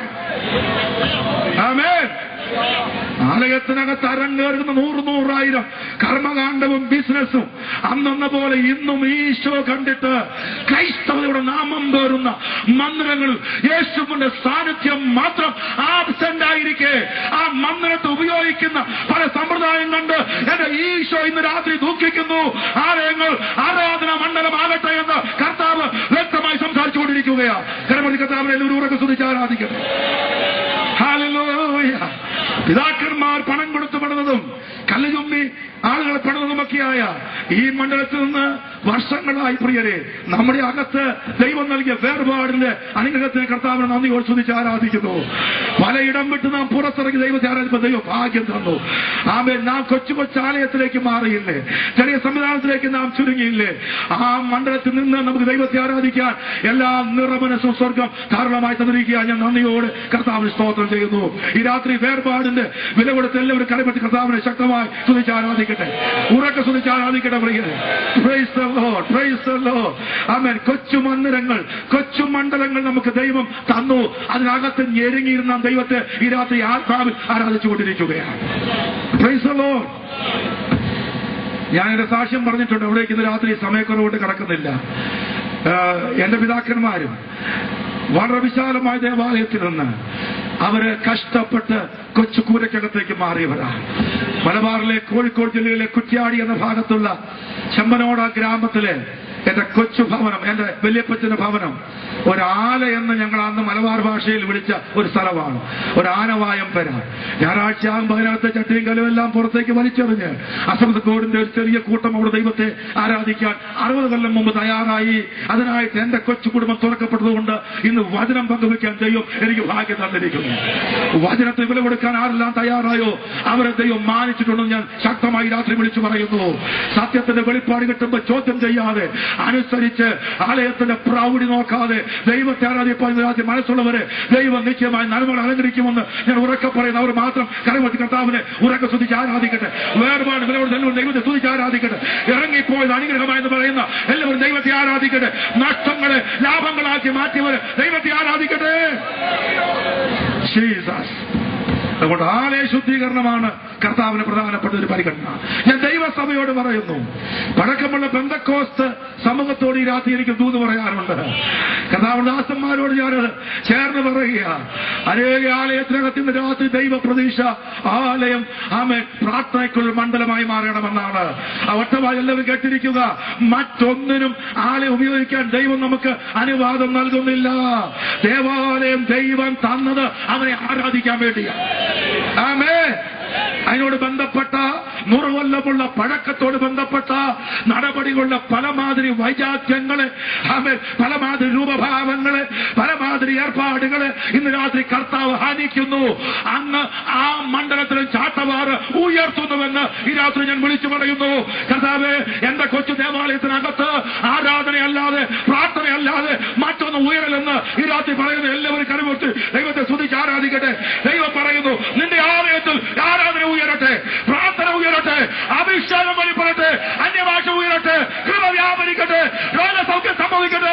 ആമേൻ ആലയത്തിനകത്ത് അരങ്ങേറുന്ന നൂറ് നൂറായിരം കർമ്മകാണ്ഡവും ബിസിനസ്സും അന്നെന്ന പോലെ ഇന്നും ഈശോ കണ്ടിട്ട് ക്രൈസ്തവയുടെ നാമം പേറുന്ന മന്ദിരങ്ങൾ യേശുവിന്റെ സാന്നിധ്യം മാത്രം ആബ്സെന്റ് ആയിരിക്കെ ആ മന്ദിരത്തെ ഉപയോഗിക്കുന്ന പല സമ്പ്രദായം കണ്ട് എന്റെ ഈശോ ഇന്ന് രാത്രി ദുഃഖിക്കുന്നു ആലയങ്ങൾ ആരാധന മണ്ഡലമാകട്ടെ എന്ന് കർത്താവ് വ്യക്തമായി സംസാരിച്ചുകൊണ്ടിരിക്കുകയാണ് കരമതി കർത്താവിനെ എല്ലാവരും ഉറക്കെ സ്തുതിച്ച് ആരാധിക്കട്ടെ ഹല്ലേലൂയ. പിതാക്കന്മാർ പണം കൊടുത്ത് പണിതതും കല്ലുചുമ്മി ആളുകളെ പണിതതുമൊക്കെയായ ഈ മണ്ഡലത്തിൽ നിന്ന് വർഷങ്ങളായി പ്രിയരെ നമ്മുടെ അകത്ത് ദൈവം നൽകിയ വേർപാടിന്റെ അനുഗ്രഹത്തിന് കർത്താവിനെ നന്ദി സ്തുതിച്ച് ആരാധിക്കുന്നു പലയിടം വിട്ട് നാം പുറത്തിറങ്ങി ദൈവത്തെ ആരാധിപ്പോൾ ദൈവം ഭാഗ്യം തന്നു ആമേ നാം കൊച്ചു കൊച്ചാലയത്തിലേക്ക് മാറിയില്ലേ ചെറിയ സംവിധാനത്തിലേക്ക് നാം ചുരുങ്ങിയില്ലേ ആ മണ്ഡലത്തിൽ നിന്ന് നമുക്ക് ദൈവത്തെ ആരാധിക്കാൻ എല്ലാ നിറമനസ്സും സ്വർഗം ധാരാളമായി തന്നിരിക്കുക ഞാൻ നന്ദിയോട് കർത്താവിന് സ്തോത്രം ചെയ്യുന്നു ഈ രാത്രി വേർപാടിന്റെ വില കൊടുത്ത് എല്ലാവരും കടപ്പെട്ട് കർത്താവിനെ ശക്തമായി സ്തുതിച്ച് ആരാധിക്കട്ടെ ഉറക്കെ സ്തുതിച്ച് ആരാധിക്കട്ടെ പ്രിയരെ Praise the Lord. Praise the Lord. Amen. കൊച്ചു മന്ദിരങ്ങൾ കൊച്ചു മണ്ഡലങ്ങൾ നമുക്ക് ദൈവം തന്നു അതിനകത്ത് ഞെരുങ്ങിയിരുന്ന ദൈവത്തെ ഈ രാത്രി ആത്മാവിൽ ആരാധിച്ചുകൊണ്ടിരിക്കുകയാണ് Praise the Lord. ഞാൻ എന്റെ സാക്ഷ്യം പറഞ്ഞിട്ടുണ്ട് അവിടേക്ക് ഇന്ന് രാത്രി സമയക്കുറവുകൊണ്ട് കിടക്കുന്നില്ല ആഹ് എന്റെ പിതാക്കന്മാരും വളരെ വിശാലമായ ദേവാലയത്തിൽ നിന്ന് അവര് കഷ്ടപ്പെട്ട് കൊച്ചു കൂരക്കകത്തേക്ക് മാറിയവരാണ് മലബാറിലെ കോഴിക്കോട് ജില്ലയിലെ കുറ്റ്യാടി എന്ന ഭാഗത്തുള്ള ചെമ്പനോട ഗ്രാമത്തിലെ എന്റെ കൊച്ചു ഭവനം എന്റെ വല്യപ്പച്ചന്റെ ഭവനം ഒരാല എന്ന് ഞങ്ങൾ അന്ന് മലബാർ ഭാഷയിൽ വിളിച്ച ഒരു സ്ഥലമാണ് ഒരു ആനവായം പെര ഞായറാഴ്ച ആകുമ്പോൾ അതിനകത്ത് ചട്ടിയും കലുമെല്ലാം പുറത്തേക്ക് വലിച്ചെറിഞ്ഞ് അസംതക്കോടിന്റെ ഒരു ചെറിയ കൂട്ടം അവിടെ ദൈവത്തെ ആരാധിക്കാൻ അറുപത് കൊല്ലം മുമ്പ് തയ്യാറായി അതിനായിട്ട് എന്റെ കൊച്ചു കുടുംബം തുറക്കപ്പെട്ടതുകൊണ്ട് ഇന്ന് വചനം പങ്കുവെക്കാൻ ദൈവം എനിക്ക് ഭാഗ്യം തന്നിരിക്കുന്നു വചനത്തിന് വില കൊടുക്കാൻ ആരെല്ലാം തയ്യാറായോ അവരെ ദൈവം മാനിച്ചിട്ടുണ്ടെന്ന് ഞാൻ ശക്തമായി രാത്രി വിളിച്ചു പറയുന്നു സത്യത്തിന്റെ വെളിപ്പാട് കിട്ടുമ്പോൾ ചോദ്യം ചെയ്യാതെ അനുസരിച്ച് ആലയത്തിന്റെ പ്രൗഢി നോക്കാതെ ദൈവത്തെ ആരാധിപ്പാൻ ഇന്ന് രാത്രി മനസ്സുള്ളവരെ ദൈവം നിശ്ചയമായി നന്മകൾ അലങ്കരിക്കുമെന്ന് ഞാൻ ഉറക്കെ പറയുന്നു അവർ മാത്രം കരമത്തി കർത്താവിനെ ഉറക്കെ സ്തുതിച്ച് ആരാധിക്കട്ടെ വേർപാട് വിലയോട് എല്ലാവരും ദൈവത്തെ സ്തുതിച്ച് ആരാധിക്കട്ടെ ഇറങ്ങിപ്പോയത് അനുഗ്രഹമായെന്ന് പറയുന്ന എല്ലാവരും ദൈവത്തെ ആരാധിക്കട്ടെ നഷ്ടങ്ങളെ ലാഭങ്ങളാക്കി മാറ്റിയവർ ദൈവത്തെ ആരാധിക്കട്ടെ ജീസസ് അതുകൊണ്ട് ആലയ ശുദ്ധീകരണമാണ് കർത്താവിന് പ്രധാനപ്പെട്ട ഒരു പരിഗണന ഞാൻ ദൈവസഭയോട് പറയുന്നു പഴക്കമുള്ള ബന്ധക്കോസ്ത് സമൂഹത്തോട് ഈ രാത്രി എനിക്ക് ദൂത് പറയാറുണ്ട് കർത്താവ് ദാസന്മാരോട് ഞാനത് ചേർന്ന് പറയുക അനേക ആലയത്തിനകത്തിന്റെ രാത്രി ദൈവ പ്രതീക്ഷ ആലയം ആമെ പ്രാർത്ഥനയ്ക്കുള്ള മണ്ഡലമായി മാറണമെന്നാണ് ആ ഒറ്റമായി എല്ലാവരും കേട്ടിരിക്കുക മറ്റൊന്നിനും ആലയം ഉപയോഗിക്കാൻ ദൈവം നമുക്ക് അനുവാദം നൽകുന്നില്ല ദേവാലയം ദൈവം തന്നത് അവനെ ആരാധിക്കാൻ വേണ്ടിയാണ് ആമേ അതിനോട് ബന്ധപ്പെട്ട നൂറുകൊല്ലമുള്ള പഴക്കത്തോട് ബന്ധപ്പെട്ട നടപടികളുടെ പലമാതിരി വൈജാത്യങ്ങള് ആമേ പലമാതിരി രൂപഭാവങ്ങള് പലമാതിരി ഏർപ്പാടുകള് ഇന്ന് രാത്രി കർത്താവ് ഹാനിക്കുന്നു അങ്ങ് ആ മണ്ഡലത്തിലും ചാട്ടവാറ് ഉയർത്തുന്നുവെന്ന് ഈ രാത്രി ഞാൻ വിളിച്ചു പറയുന്നു കർത്താവ് എന്റെ കൊച്ചു ദേവാലയത്തിനകത്ത് ആരാധനയല്ലാതെ പ്രാർത്ഥനയല്ലാതെ മറ്റൊന്ന് ഉയരലെന്ന് ഈ രാത്രി പറയുന്നു എല്ലാവരും കരുവോട്ട് ദൈവത്തെ സ്തുതിച്ച് ആരാധിക്കട്ടെ ദൈവം പറയുന്നു നിന്റെ ആലയത്തിൽ ആരാധന ഉയരട്ടെ പ്രാർത്ഥന ഉയരട്ടെ അഭിഷേകം വെളിപ്പെടട്ടെ അന്യഭാഷ ഉയരട്ടെ കൃപ വ്യാപരിക്കട്ടെ രോഗസൗഖ്യം സംഭവിക്കട്ടെ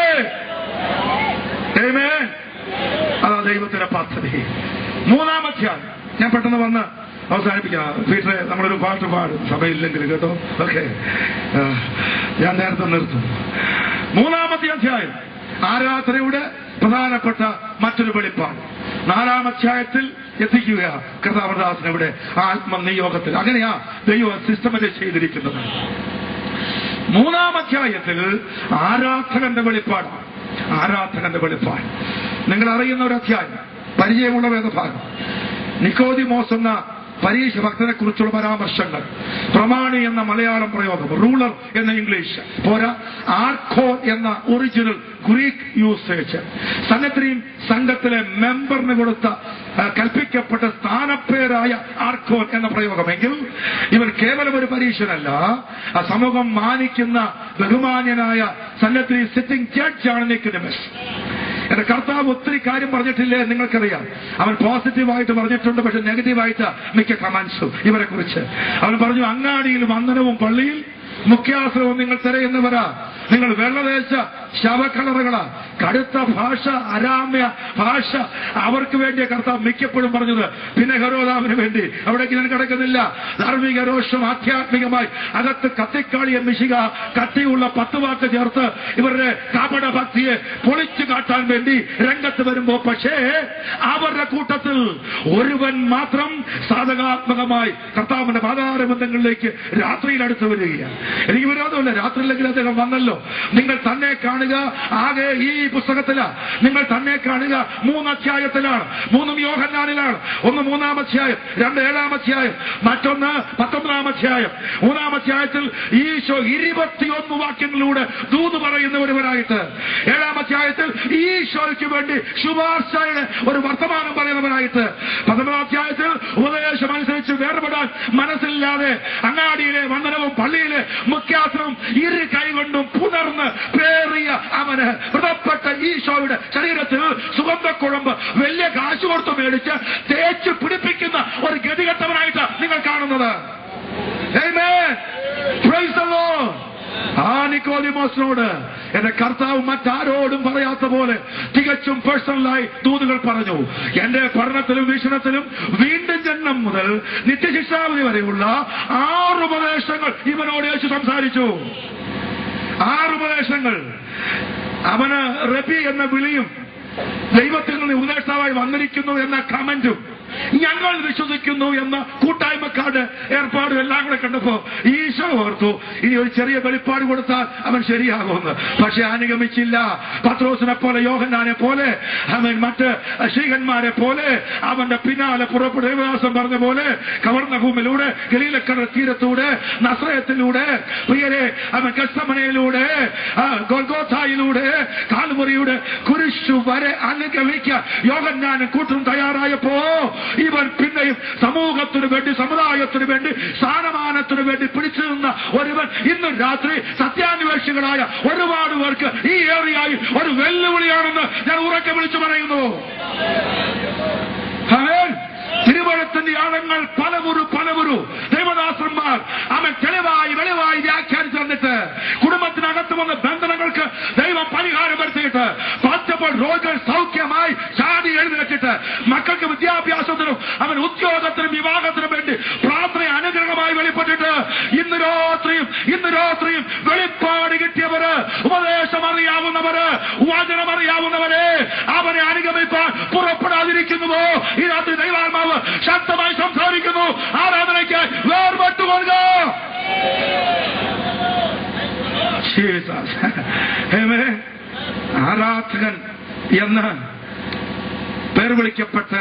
Amen. അതാ ദൈവത്തിന്റെ പദ്ധതി മൂന്നാമധ്യായം ഞാൻ പെട്ടെന്ന് വന്ന് അവസാനിപ്പിക്കാം വീട്ടിലെ നമ്മളൊരു പാട്ട് പാടും സഭയില്ലെങ്കിൽ കേട്ടോ ഓക്കെ ഞാൻ നേരത്തെ നിർത്തും മൂന്നാമത്തെ അധ്യായം ആരാധനയുടെ പ്രധാനപ്പെട്ട മറ്റൊരു വെളിപ്പാട് നാലാം അധ്യായത്തിൽ എത്തിക്കുക കർത്താവദാസൻ ഇവിടെ ആത്മനിയോഗത്തിൽ അങ്ങനെയാ ദൈവം സിസ്റ്റമറ്റൈസ് ചെയ്തിരിക്കുന്നത് മൂന്നാം അധ്യായത്തിൽ ആരാധകന്റെ വെളിപ്പാടാണ് ആരാധകന്റെ വെളിപ്പാട് നിങ്ങൾ അറിയുന്ന ഒരു അധ്യായം പരിചയമുള്ള വേദഭാഗം നിക്കോദിമോസ് എന്ന പരീക്ഷ ഭക്തനെ കുറിച്ചുള്ള പരാമർശങ്ങൾ പ്രമാണി എന്ന മലയാളം പ്രയോഗം റൂളർ എന്ന ഇംഗ്ലീഷ് പോരാ ആർക്കോ എന്ന ഒറിജിനൽ ഗ്രീക്ക് യൂസേജ് സന്നദ്രീം സംഘത്തിലെ മെമ്പറിന് കൊടുത്ത ആ, കൽപ്പിക്കപ്പെട്ട സ്ഥാനപ്പേരായ ആർക്കോൻ എന്ന പ്രയോഗമെങ്കിൽ ഇവർ കേവലം ഒരു പരീക്ഷനല്ല ആ സമൂഹം മാനിക്കുന്ന ബഹുമാന്യനായ സന്നദ്രി സിറ്റിംഗ് ജഡ്ജാണ് നിക്കഡമസ് എന്റെ കർത്താവ് ഒത്തിരി കാര്യം പറഞ്ഞിട്ടില്ലേ എന്ന് നിങ്ങൾക്കറിയാം അവൻ പോസിറ്റീവായിട്ട് പറഞ്ഞിട്ടുണ്ട് പക്ഷെ നെഗറ്റീവായിട്ട് മിക്ക കമാൻസും ഇവരെ കുറിച്ച് അവൻ പറഞ്ഞു അങ്ങാടിയിൽ വന്ദനവും പള്ളിയിൽ മുഖ്യാശ്രവും നിങ്ങൾ തിരയുന്നവരാ നിങ്ങൾ വെള്ളദേശ ശവക്കളറുകളാ കടുത്ത ഭാഷ അരാമ്യ ഭാഷ അവർക്ക് വേണ്ടിയ കർത്താവ് മിക്കപ്പോഴും പറഞ്ഞത് പിന്നെ ഹരോദാമിന് വേണ്ടി അവിടേക്ക് ഞാൻ കിടക്കുന്നില്ല ധാർമ്മിക രോഷം ആധ്യാത്മികമായി അകത്ത് കത്തിക്കാളിയ മിശിക കത്തിയുള്ള പത്ത് വാക്ക് ചേർത്ത് ഇവരുടെ കാപട ഭക്തിയെ പൊളിച്ചു കാട്ടാൻ വേണ്ടി രംഗത്ത് വരുമ്പോ പക്ഷേ അവരുടെ കൂട്ടത്തിൽ ഒരുവൻ മാത്രം സാധകാത്മകമായി കർത്താവിന്റെ പാതാരബന്ധങ്ങളിലേക്ക് രാത്രിയിൽ അടുത്ത് വരികയാണ് എനിക്ക് വിരോധമില്ല രാത്രിയിലെങ്കിലും അദ്ദേഹം വന്നല്ലോ നിങ്ങൾ തന്നെ കാണുക ആകെ ഈ പുസ്തകത്തില നിങ്ങൾ തന്നെ കാണുക മൂന്ന് അധ്യായത്തിലാണ് മൂന്നും യോഹന്നാനിലാണ് ഒന്ന് മൂന്നാം അധ്യായം രണ്ട് ഏഴാം അധ്യായം മറ്റൊന്ന് പത്തൊമ്പതാം അധ്യായം മൂന്നാം അധ്യായത്തിൽ ഈശോ ഇരുപത്തിയൊന്ന് വാക്യങ്ങളിലൂടെ ദൂത് പറയുന്ന ഒരുവരായിട്ട് ഏഴാം അധ്യായത്തിൽ ഈശോയ്ക്ക് വേണ്ടി ശുപാർശയുടെ ഒരു വർത്തമാനം പറയുന്നവരായിട്ട് പത്തൊമ്പതാം അധ്യായത്തിൽ ഉപദേശം അനുസരിച്ച് വേർപെടാൻ മനസ്സില്ലാതെ അങ്ങാടിയിലെ വന്ദനവും പള്ളിയിലെ മുഖ്യാസനം ഇരു കൈകൊണ്ടും പുണർന്ന് പേറിയ അവന് വ്രതപ്പെട്ട ഈശോയുടെ ശരീരത്തിൽ സുഗന്ധക്കുഴമ്പ് വലിയ കാശ് കൊടുത്ത് മേടിച്ച് തേച്ച് പിടിപ്പിക്കുന്ന ഒരു ഗതികെട്ടവനായിട്ട് നിങ്ങൾ കാണുന്നത് Amen. Praise the Lord. ആ നിക്കോദിമോസിനോട് എന്റെ കർത്താവ് മറ്റാരോടും പറയാത്ത പോലെ തികച്ചും പേഴ്സണലായി ദൂതുകൾ പറഞ്ഞു എന്റെ പഠനത്തിലും വീക്ഷണത്തിലും വീണ്ടും ജന്മം മുതൽ നിത്യശിക്ഷാവധി വരെയുള്ള ആറ് ഉപദേശങ്ങൾ ഇവനോട് യേശു സംസാരിച്ചു ആറ് ഉപദേശങ്ങൾ അവന് റബി എന്ന വിളിയും ദൈവത്തിൽ നിന്ന് ഉപദേഷ്ടാവായി വന്നിരിക്കുന്നു എന്ന കമന്റും ഞങ്ങൾ വിശ്വസിക്കുന്നു എന്ന കൂട്ടായ്മക്കാരുടെ ഏർപ്പാടും എല്ലാം കൂടെ കണ്ടപ്പോ ഈശോ ഓർത്തു ഇനി ഒരു ചെറിയ വെളിപ്പാട് കൊടുത്താൽ അവൻ ശരിയാകുമെന്ന് പക്ഷെ അനുഗമിച്ചില്ല പത്രോസിനെ പോലെ യോഹന്നാനെ പോലെ അവൻ മറ്റ് ശീകന്മാരെ പോലെ അവന്റെ പിന്നാലെ പുറപ്പെടും ദേവദാസം പറഞ്ഞ പോലെ കവർണഭൂമിലൂടെ ഗലീലക്കടൽ തീരത്തൂടെ നസ്രയത്തിലൂടെ പ്രിയരെ അവൻ കസ്തമനയിലൂടെ ആ, ഗൊൽഗോഥായിലൂടെ കാൽമുറിയുടെ കുരിശു വരെ അനുഗമിക്കാൻ യോഹന്നാനും കൂട്ടും തയ്യാറായപ്പോ ഇവൻ പിന്നെയും സമൂഹത്തിനു വേണ്ടി സമുദായത്തിനു വേണ്ടി സ്ഥാനമാനത്തിനു വേണ്ടി പിടിച്ചു നിന്ന ഒരുവൻ ഇന്ന് രാത്രി സത്യാന്വേഷികളായ ഒരുപാട് പേർക്ക് ഈ ഏറിയായി ഒരു വെല്ലുവിളിയാണെന്ന് ഞാൻ ഉറക്കെ വിളിച്ചു പറയുന്നു ആമേൻ. തിരുവഴുത്തിന്റെ ആഴങ്ങൾ പലവുരു പലവുരു ദൈവദാസന്മാർ അവൻ തെളിവായി വെളിവായി വ്യാഖ്യാനിച്ചു തന്നിട്ട് കുടുംബത്തിനകത്ത് വന്ന ബന്ധനങ്ങൾക്ക് ദൈവം പരിഹാരം വരുത്തിയിട്ട് പത്തപ്പോൾ രോഗികൾ സൗഖ്യമായി ചാടി എഴുന്നേറ്റിട്ട് മക്കൾക്ക് വിദ്യാഭ്യാസത്തിനും അവൻ ഉദ്യോഗത്തിനും വിവാഹത്തിനും വേണ്ടി പ്രാർത്ഥന അനുഗ്രഹമായി വെളിപ്പെട്ടിട്ട് ഇന്ന് രാത്രിയും ഇന്ന് രാത്രിയും വെളിപ്പാട് കിട്ടിയവര് ഉപദേശം അറിയാവുന്നവര് വചനം അറിയാവുന്നവരെ അവരെ അനുഗമിപ്പാൻ പുറപ്പെടാതിരിക്കുന്നുവോ ഈ രാത്രി ദൈവാത്മാവ് ശക്തമായി സംസാരിക്കുന്നു ആരാധനയ്ക്ക് വേർപെട്ടുകൊള്ളുക ജീസസ്. Amen. ആരാധകൻ എന്ന് പേർ വിളിക്കപ്പെട്ട്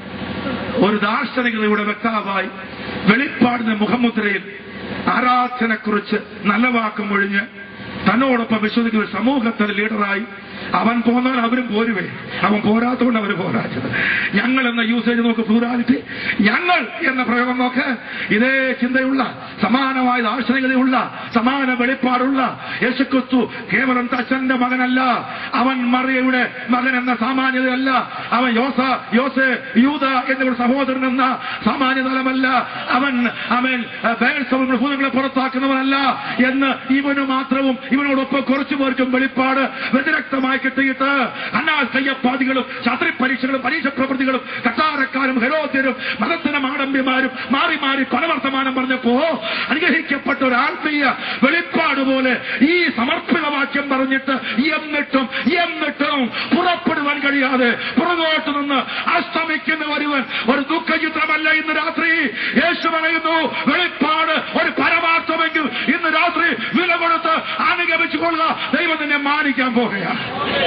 ഒരു ദാർശനികതയുടെ വ്യക്താവായി വെളിപ്പാടിന്റെ മുഖമുദ്രയിൽ ആരാധനെക്കുറിച്ച് നല്ല വാക്കും ഒഴിഞ്ഞ് തന്നോടൊപ്പം വിശ്വസിക്കുന്ന ഒരു സമൂഹത്തിൽ ലീഡറായി അവൻ പോന്നാൽ അവരും പോരുവേ അവൻ പോരാത്തതുകൊണ്ട് അവർ പോരാച്ചത് ഞങ്ങൾ എന്ന യൂസേജ് നോക്ക് പ്ലൂറാലിറ്റി ഞങ്ങൾ എന്ന പ്രയോഗം നോക്ക് ഇതേ ചിന്തയുള്ള സമാനമായ ദാർശനികതയുള്ള സമാന വെളിപ്പാടുള്ള യേശുക്രിസ്തു കേവലം തച്ചന്റെ മകനല്ല അവൻ മറിയയുടെ മകൻ എന്ന സാമാന്യതയല്ല അവൻ യോസ യോസെ യൂത എന്നിവരുടെ സഹോദരൻ എന്ന സാമാന്യ തലമല്ല അവൻ അവൻ ബേഴ്സവങ്ങളുടെ ഭൂതങ്ങളെ പുറത്താക്കുന്നവനല്ല എന്ന് ഇവന് മാത്രവും ഇവനോടൊപ്പം കുറച്ചു പേർക്കും വെളിപ്പാട് വ്യതിരക്തമായി കിട്ടിയിട്ട് അനാശ്രയപ്പാദികളും ശാസ്ത്രി പരീക്ഷകളും പരീക്ഷ പ്രവൃത്തികളും കട്ടാരക്കാരും ഹെരോദ്യരും മതത്തിന് മാടമ്പ്യമാരും മാറി മാറി പല വർത്തമാനം പറഞ്ഞപ്പോ അനുഗ്രഹിക്കപ്പെട്ട ഒരു ആത്മീയ വെളിപ്പാട് പോലെ ഈ സമർപ്പിത വാക്യം പറഞ്ഞിട്ട് എന്നിട്ടും എന്നിട്ടും പുറപ്പെടുവാൻ കഴിയാതെ പുറകോട്ട് നിന്ന് അസ്തമിക്കുന്ന ഒരുവൻ ഒരു ദുഃഖചിത്രമല്ല ഇന്ന് രാത്രി യേശു പറയുന്നു വെളിപ്പാട് ഒരു പരമാർത്ഥമെങ്കിൽ ഇന്ന് രാത്രി വില കൊടുത്ത് അനുഗമിച്ചു കൊള്ളുക ദൈവം നിന്നെ മാനിക്കാൻ പോകുകയാണ്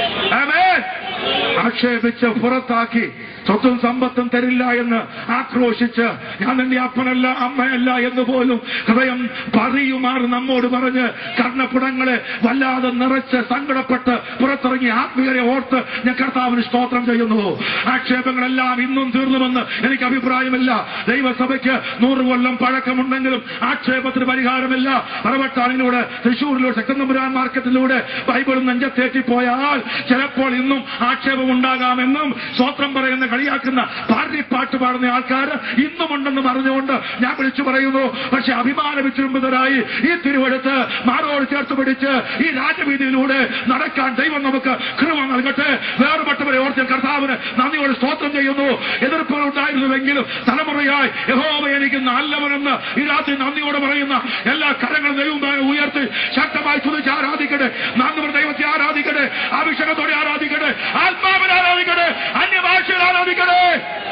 ആമേൻ. ആക്ഷേപിച്ച് പുറത്താക്കി സ്വത്തും സമ്പത്തും തരില്ല എന്ന് ആക്രോശിച്ച് ഞാൻ നിന്റെ അപ്പനല്ല അമ്മയല്ല എന്ന് പോലും ഹൃദയം പറയുമാറ് നമ്മോട് പറഞ്ഞ് കർണപ്പുടങ്ങളെ വല്ലാതെ നിറച്ച് സങ്കടപ്പെട്ട് പുറത്തിറങ്ങി ആത്മീയരെ ഓർത്ത് ഞാൻ കർത്താവിന് സ്തോത്രം ചെയ്യുന്നു ആക്ഷേപങ്ങളെല്ലാം ഇന്നും തീർന്നുമെന്ന് എനിക്ക് അഭിപ്രായമില്ല ദൈവസഭയ്ക്ക് നൂറ് കൊല്ലം പഴക്കമുണ്ടെങ്കിലും ആക്ഷേപത്തിന് പരിഹാരമില്ല പറവട്ടാണിലൂടെ തൃശ്ശൂരിലൂടെ ശക്തമ്പുരാൻ മാർക്കറ്റിലൂടെ ബൈബിളും നെഞ്ചത്തേറ്റി പോയാൽ ചിലപ്പോൾ ഇന്നും ആക്ഷേപം ഉണ്ടാകാമെന്നും സ്വത്രം പറയുന്ന കളിയാക്കുന്ന പാർട്ടി പാട്ട് പാടുന്ന ആൾക്കാർ ഇന്നുമുണ്ടെന്ന് പറഞ്ഞുകൊണ്ട് ഞാൻ വിളിച്ചു പറയുന്നു പക്ഷെ അഭിമാന വിചുംബിതരായി ഈ തിരുവഴുത്ത് മാറോട് ചേർത്ത് പിടിച്ച് ഈ രാജവീതിയിലൂടെ നടക്കാൻ ദൈവം നമുക്ക് കൃപ നൽകട്ടെ വേറുപെട്ടവരെ ഓർത്ത് കർത്താവിന് നന്ദിയോട് സ്തോത്രം ചെയ്യുന്നു എതിർപ്പുകൾ ഉണ്ടായിരുന്നുവെങ്കിലും തലമുറയായി യഹോവ എനിക്ക് നല്ലവനെന്ന് ഈ രാത്രി നന്ദിയോട് പറയുന്ന എല്ലാ കരങ്ങളും ദൈവമായി ഉയർത്തി ശക്തമായി തുതിച്ച് ആരാധിക്കട്ടെ നന്ദി ദൈവത്തെ ആരാധിക്കട്ടെ അഭിഷേകത്തോടെ ആരാധിക്കട്ടെ ആത്മാവിനെ ആരാധിക്കട്ടെ അന്യഭാഷയിൽ ആരാധിക്കട്ടെ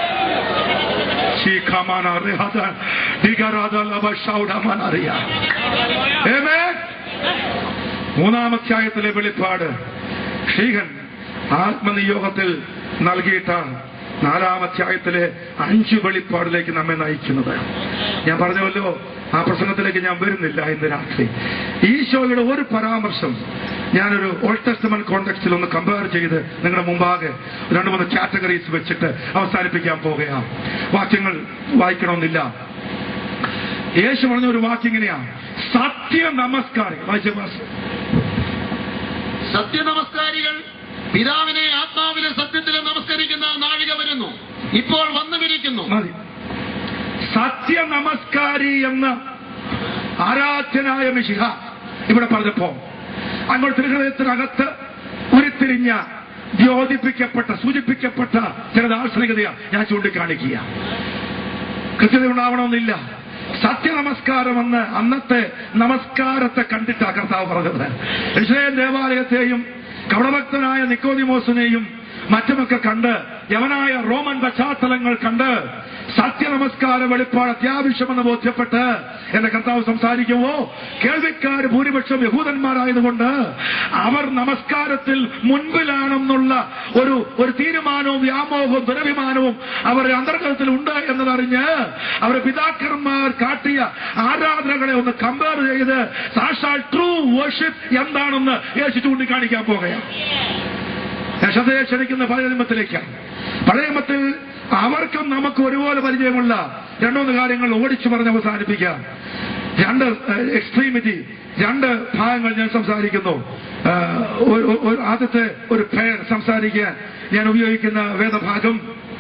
ശീഖമാന റിഹദ ദിഗറാദ ലബശൗഡമനറിയ. Amen. മൂന്നാമധ്യായത്തിലെ വെളിപ്പാട് ഷീഹൻ ആത്മനിയോഗത്തിൽ നൽകിയിട്ട നാലാമധ്യായത്തിലെ അഞ്ച് വെളിപ്പാടിലേക്ക് നമ്മെ നയിക്കുന്നത് ഞാൻ പറഞ്ഞുവല്ലോ ആ പ്രസംഗത്തിലേക്ക് ഞാൻ വരുന്നില്ല ഇന്ന് രാത്രി ഈശോയുടെ ഒരു പരാമർശം ഞാനൊരു ഓൾഡ് ടെസ്റ്റ്മെന്റ് കോണ്ടെക്സ്റ്റിൽ ഒന്ന് കമ്പയർ ചെയ്ത് നിങ്ങളുടെ മുമ്പാകെ രണ്ട് മൂന്ന് കാറ്റഗറീസ് വെച്ചിട്ട് അവസാനിപ്പിക്കാൻ പോകുകയാണ് വാക്യങ്ങൾ വായിക്കണമെന്നില്ല യേശു പറഞ്ഞ ഒരു വാക്യം ഇങ്ങനെയാണ് സത്യ നമസ്കാരം വായിച്ച പാസ് സത്യനമസ്കാരികൾ പിതാവിനെ ആത്മാവിലെ സത്യത്തിലെ നമസ്കരിക്കുന്ന നാഴിക വരുന്നു ഇപ്പോൾ വന്നുമിരിക്കുന്നു മതി സത്യ നമസ്കാരി എന്ന ആരാധ്യനായ മിശിഹ ഇവിടെ പറഞ്ഞപ്പോ അങ്ങോട്ട് ഹൃദയത്തിനകത്ത് ഉരുത്തിരിഞ്ഞ ദ്യോതിപ്പിക്കപ്പെട്ട സൂചിപ്പിക്കപ്പെട്ട ചില ദാർശനികതയാണ് ഞാൻ ചൂണ്ടിക്കാണിക്കുക കൃത്യത ഉണ്ടാവണമെന്നില്ല സത്യനമസ്കാരമെന്ന് അന്നത്തെ നമസ്കാരത്തെ കണ്ടിട്ടാ കർത്താവ് പറഞ്ഞത് ഇസ്രയേൽ ദേവാലയത്തെയും കവടഭക്തനായ നിക്കോദിമോസിനെയും മറ്റുമൊക്കെ കണ്ട് യവനായ റോമൻ പശ്ചാത്തലങ്ങൾ കണ്ട് സത്യനമസ്കാര വെളിപ്പാട് അത്യാവശ്യമെന്ന് ബോധ്യപ്പെട്ട് എന്റെ കർത്താവ് സംസാരിക്കുമ്പോ കേൾവിക്കാർ ഭൂരിപക്ഷം യഹൂദന്മാരായതുകൊണ്ട് അവർ നമസ്കാരത്തിൽ മുൻപിലാണെന്നുള്ള ഒരു ഒരു തീരുമാനവും വ്യാമോഹവും ദുരഭിമാനവും അവരുടെ അന്തർഗതത്തിൽ ഉണ്ട് എന്നതറിഞ്ഞ് അവരുടെ പിതാക്കന്മാർ കാട്ടിയ ആരാധനകളെ ഒന്ന് കമ്പയർ ചെയ്ത് സാക്ഷാൽ ട്രൂ വർഷിപ്പ് എന്താണെന്ന് യേശു ചൂണ്ടിക്കാണിക്കാൻ പോകുകയാണ് ഞാൻ ശ്രദ്ധയെ ക്ഷണിക്കുന്ന പഴയ നിയമത്തിലേക്കാണ് പഴയ നിയമത്തിൽ അവർക്കും നമുക്ക് ഒരുപോലെ പരിചയമുള്ള രണ്ടൂന്ന് കാര്യങ്ങൾ ഓടിച്ചു പറഞ്ഞ് അവസാനിപ്പിക്കാം രണ്ട് എക്സ്ട്രീമിറ്റി രണ്ട് ഭാഗങ്ങൾ ഞാൻ സംസാരിക്കുന്നു ആ, ഒരു- ഒരു- ഒരു ആദ്യത്തെ ഒരു പേർ സംസാരിക്കാൻ ഞാൻ ഉപയോഗിക്കുന്ന വേദഭാഗം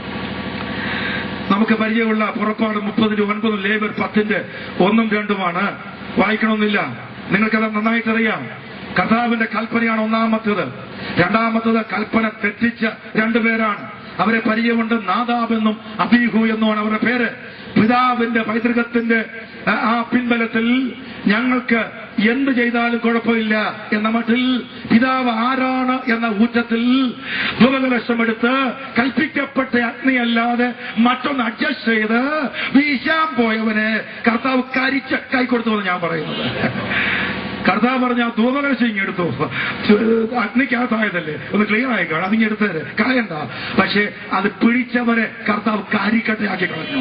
നമുക്ക് പരിചയമുള്ള പുറപ്പാട് മുപ്പതിന്റെ ഒൻപതും ലേബർ പത്തിന്റെ ഒന്നും രണ്ടുമാണ് വായിക്കണമെന്നില്ല നിങ്ങൾക്കത് നന്നായിട്ടറിയാം കർത്താവിന്റെ കൽപ്പനയാണ് ഒന്നാമത്തേത് രണ്ടാമത്തത് കൽപ്പന തെറ്റിച്ച രണ്ടുപേരാണ് അവരെ പരിചയമുണ്ട് നാദാബ് എന്നും അബീഹു എന്നുമാണ് അവരുടെ പേര് പിതാവിന്റെ പൈതൃകത്തിന്റെ ആ, ആ പിൻബലത്തിൽ ഞങ്ങൾക്ക് എന്ത് ചെയ്താലും കുഴപ്പമില്ല എന്ന മട്ടിൽ പിതാവ് ആരാണ് എന്ന ഊറ്റത്തിൽ ധൂപകലശമെടുത്ത് കൽപ്പിക്കപ്പെട്ട അഗ്നിയല്ലാതെ മറ്റൊന്ന് അഡ്ജസ്റ്റ് ചെയ്ത് വീശാൻ പോയവന് കർത്താവ് കരിച്ച് കൈ കൊടുത്തുവെന്ന് ഞാൻ പറയുന്നത് കർത്താവ് പറഞ്ഞ ആ ധൂപകലശം ഇങ്ങെടുത്തു അഗ്നിക്കകത്തായതല്ലേ ഒന്ന് ക്ലിയർ ആയി കാണാം അതിങ്ങെടുത്ത് കളയണ്ട പക്ഷെ അത് പിടിച്ചവരെ കർത്താവ് കാരിക്കട്ടയാക്കി കളഞ്ഞു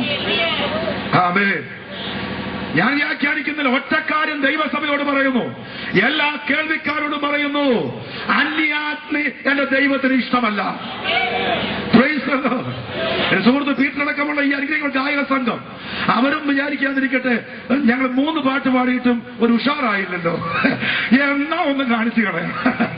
ആമേ ഞാൻ വ്യാഖ്യാനിക്കുന്നില്ല ഒറ്റക്കാരൻ ദൈവസഭയോട് പറയുന്നു എല്ലാ കേൾവിക്കാരോടും പറയുന്നു അന്യാഗ്നി എന്റെ ദൈവത്തിന് ഇഷ്ടമല്ല Praise the Lord. എന്റെ സുഹൃത്ത് പീറ്ററടക്കമുള്ള ഈ അനുഗ്രഹങ്ങൾ ഗായക സംഘം അവരും വിചാരിക്കാതിരിക്കട്ടെ ഞങ്ങൾ മൂന്ന് പാട്ട് പാടിയിട്ടും ഒരു ഉഷാറായില്ലല്ലോ എന്നാ ഒന്ന് കാണിച്ചു കളയാം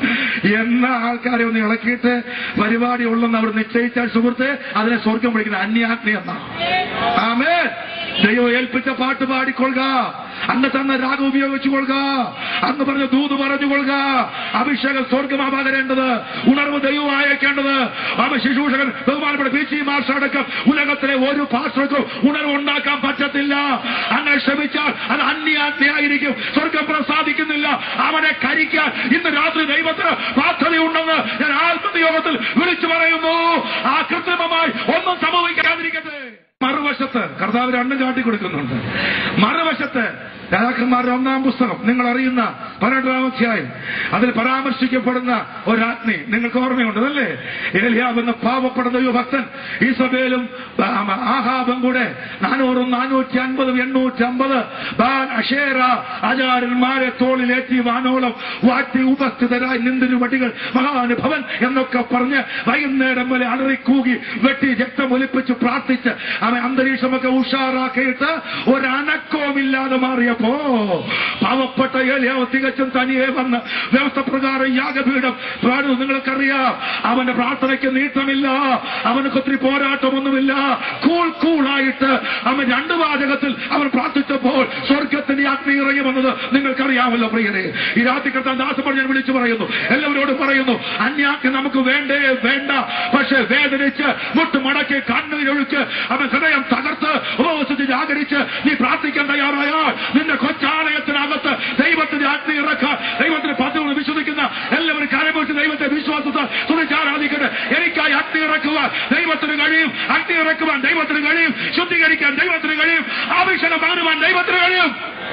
എന്നാ ആൾക്കാരെ ഒന്ന് ഇളക്കിയിട്ട് പരിപാടി ഉള്ളെന്ന് അവർ നിശ്ചയിച്ചാൽ സുഹൃത്തെ അതിനെ സ്വർഗം വിളിക്കുന്ന അന്യാഗ്നി എന്നാ ആമേ ദൈവം ഏൽപ്പിച്ച പാട്ട് പാടിക്കൊള്ളുക അന്ന് തന്ന രാഗം ഉപയോഗിച്ചുകൊള്ളുക അന്ന് പറഞ്ഞ ദൂത് പറഞ്ഞുകൊള്ളുക അഭിഷേകം സ്വർഗമാ പകരേണ്ടത് ഉണർവ് ദൈവം അയക്കേണ്ടത് അവ ശുശ്രൂഷകൻ ബഹുമാനപ്പെട്ട ബി സി മാർഷ അടക്കം ഉലകത്തിലെ ഒരു പാർശ്വക്കും ഉണർവ് ഉണ്ടാക്കാൻ പറ്റത്തില്ല അങ്ങനെ ശ്രമിച്ചാൽ അത് അന്യാജ്ഞയായിരിക്കും സ്വർഗം പ്രസാദിക്കുന്നില്ല അവനെ കരിക്കാൻ ഇന്ന് രാത്രി ദൈവത്തിന് പദ്ധതിയുണ്ടെന്ന് ഞാൻ ആത്മനിയോഗത്തിൽ വിളിച്ചു പറയുന്നു ആ കൃത്രിമമായി ഒന്നും സംഭവിക്കാതിരിക്കട്ടെ മറുവശത്ത് കർത്താവ് രണ്ടും കാട്ടിക്കൊടുക്കുന്നുണ്ട് മറുവശത്ത് രാജാക്കന്മാരുടെ ഒന്നാം പുസ്തകം നിങ്ങൾ അറിയുന്ന പന്ത്രണ്ടാം അധ്യായം അതിൽ പരാമർശിക്കപ്പെടുന്ന ഒരാജ്ഞി നിങ്ങൾക്ക് ഓർമ്മയുണ്ട് അല്ലേ ഏലിയാവ് എന്ന പാവപ്പെട്ട ദൈവഭക്തൻ ഈസബേലും ആ, ആഹാബും കൂടെ നാനൂറും നാനൂറ്റി അൻപതും എണ്ണൂറ്റി അമ്പത് ബാൻ അഷേറ ആചാര്യന്മാരെ തോളിലേറ്റി വാനോളം വാറ്റി ഉപസ്ഥിതരായി നിന്തിനു വടികൾ മഹാനുഭവൻ എന്നൊക്കെ പറഞ്ഞ് വൈകുന്നേരം വരെ അലറിക്കൂകി വെട്ടി രക്തം ഒലിപ്പിച്ച് പ്രാർത്ഥിച്ച് അവൻ അന്തരീക്ഷമൊക്കെ ഉഷാറാക്കിയിട്ട് ഒരനക്കവുമില്ലാതെ മാറിയപ്പോ പാവപ്പെട്ട ഏലിയാവ് തികച്ചും തനിയെ വന്ന് വ്യവസ്ഥ പ്രകാരം യാഗപീഠം പാടുന്നു നിങ്ങൾക്കറിയാം അവന്റെ പ്രാർത്ഥനയ്ക്ക് നീട്ടമില്ല അവനക്ക് ഒത്തിരി പോരാട്ടമൊന്നുമില്ല കൂൾ കൂളായിട്ട് അവൻ രണ്ട് വാചകത്തിൽ അവൻ പ്രാർത്ഥിച്ചപ്പോൾ സ്വർഗത്തിന്റെ അഗ്നി ഇറങ്ങി വന്നത് നിങ്ങൾക്കറിയാമല്ലോ പ്രിയരെ ഈ രാത്രി കർത്താൻ ദാസപ്പോൾ ഞാൻ വിളിച്ചു പറയുന്നു എല്ലാവരോടും പറയുന്നു അന്യാക്ക് നമുക്ക് വേണ്ടേ വേണ്ട പക്ഷെ വേദനിച്ച് മുട്ടുമടക്കി കണ്ണീരൊഴുക്ക് അവൻ ഹൃദയം തകർത്ത് ഉപവസിച്ച് ജാഗരിച്ച് നീ പ്രാർത്ഥിക്കാൻ തയ്യാറായാൽ നിന്റെ കൊച്ചാലയത്തിനകത്ത് ദൈവത്തിന്റെ അഗ്നി ഇറക്കാൻ ദൈവത്തിന്റെ പദ്ധതി വിശ്വസിക്കുന്ന എല്ലാവരും കരമോട്ട് ദൈവത്തെ വിശ്വാസത്തെ തുണിച്ച് ആരാധിക്കട്ടെ എനിക്കായി അഗ്നി ഇറക്കുവാൻ ദൈവത്തിന് കഴിയും അഗ്നി ഇറക്കുവാൻ ദൈവത്തിന് കഴിയും ശുദ്ധീകരിക്കാൻ ദൈവത്തിന് കഴിയും ആവശ്യം മാറുവാൻ ദൈവത്തിന് കഴിയും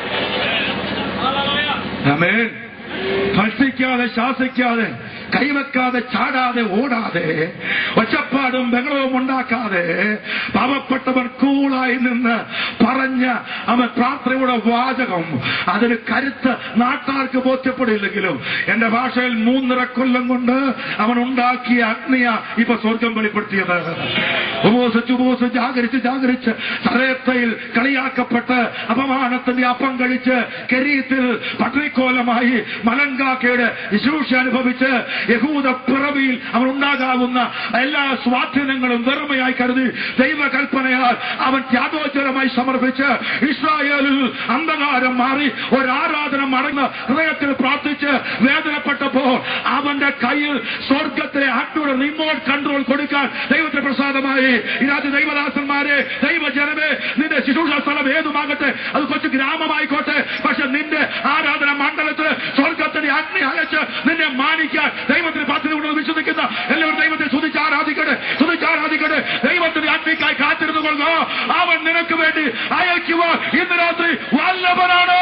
ആമേൻ ഭക്ഷിക്കാതെ ശാസിക്കാതെ കൈവെക്കാതെ ചാടാതെ ഓടാതെ ഒച്ചപ്പാടും ബഹളവും ഉണ്ടാക്കാതെ പാവപ്പെട്ടവൻ കൂളായി നിന്ന് പറഞ്ഞ അവൻ പ്രാർത്ഥനയുടെ വാചകം അതിന് കരുത്ത് നാട്ടാർക്ക് ബോധ്യപ്പെടില്ലെങ്കിലും എന്റെ ഭാഷയിൽ മൂന്നര കൊല്ലം കൊണ്ട് അവൻ ഉണ്ടാക്കിയ അഗ്നിയ ഇപ്പൊ സ്വർഗം വെളിപ്പെടുത്തിയത് ഉപവസിച്ച് ഉപവസിച്ച് ജാഗരിച്ച് ജാഗരിച്ച് സരയത്തയിൽ കളിയാക്കപ്പെട്ട് അപമാനത്തിന്റെ അപ്പം കഴിച്ച് കരീത്തിൽ പട്ടിണിക്കോലമായി മലങ്കാക്കയുടെ ശുശ്രൂഷ അനുഭവിച്ച് യഹൂദ പിറവിയിൽ അവൻ ഉണ്ടാകാവുന്ന എല്ലാ സ്വാധീനങ്ങളും വെറുമയായി കരുതി ദൈവകൽപ്പനയാൽ അവൻ ത്യാഗോജ്വലമായി സമർപ്പിച്ച് ഇസ്രായേലിൽ അന്ധകാരം മാറി ഒരു ആരാധന മടങ്ങ് ഹൃദയത്തിൽ പ്രാർത്ഥിച്ച് വേദനപ്പെട്ടപ്പോൾ അവന്റെ കയ്യിൽ സ്വർഗത്തിലെ അഗ്നിയുടെ റിമോട്ട് കൺട്രോൾ കൊടുക്കാൻ ദൈവത്തിന് പ്രസാദമായി ഇതിനകത്ത് ദൈവദാസന്മാരെ ദൈവജനമേ നിന്റെ ശുശ്രൂഷ സ്ഥലം ഏതുമാകട്ടെ അത് കൊച്ചു ഗ്രാമമായിക്കോട്ടെ പക്ഷെ നിന്റെ ആരാധന മണ്ഡലത്തിൽ സ്വർഗത്തിന്റെ അഗ്നി അയച്ച് നിന്നെ മാനിക്കാൻ ദൈവത്തിന് പദ്ധതി ഉണ്ടെന്ന് വിശ്വസിക്കുന്ന എല്ലാവരും ദൈവത്തെ സ്തുതിച്ച് ആരാധിക്കട്ടെ സ്തുതിച്ച് ആരാധിക്കട്ടെ ദൈവത്തിന്റെ അഗ്നിക്കായി കാത്തിരുന്നു കൊള്ളുക അവൻ നിനക്ക് വേണ്ടി അയക്കുക ഇന്ന് രാത്രി വല്ലഭനാണ്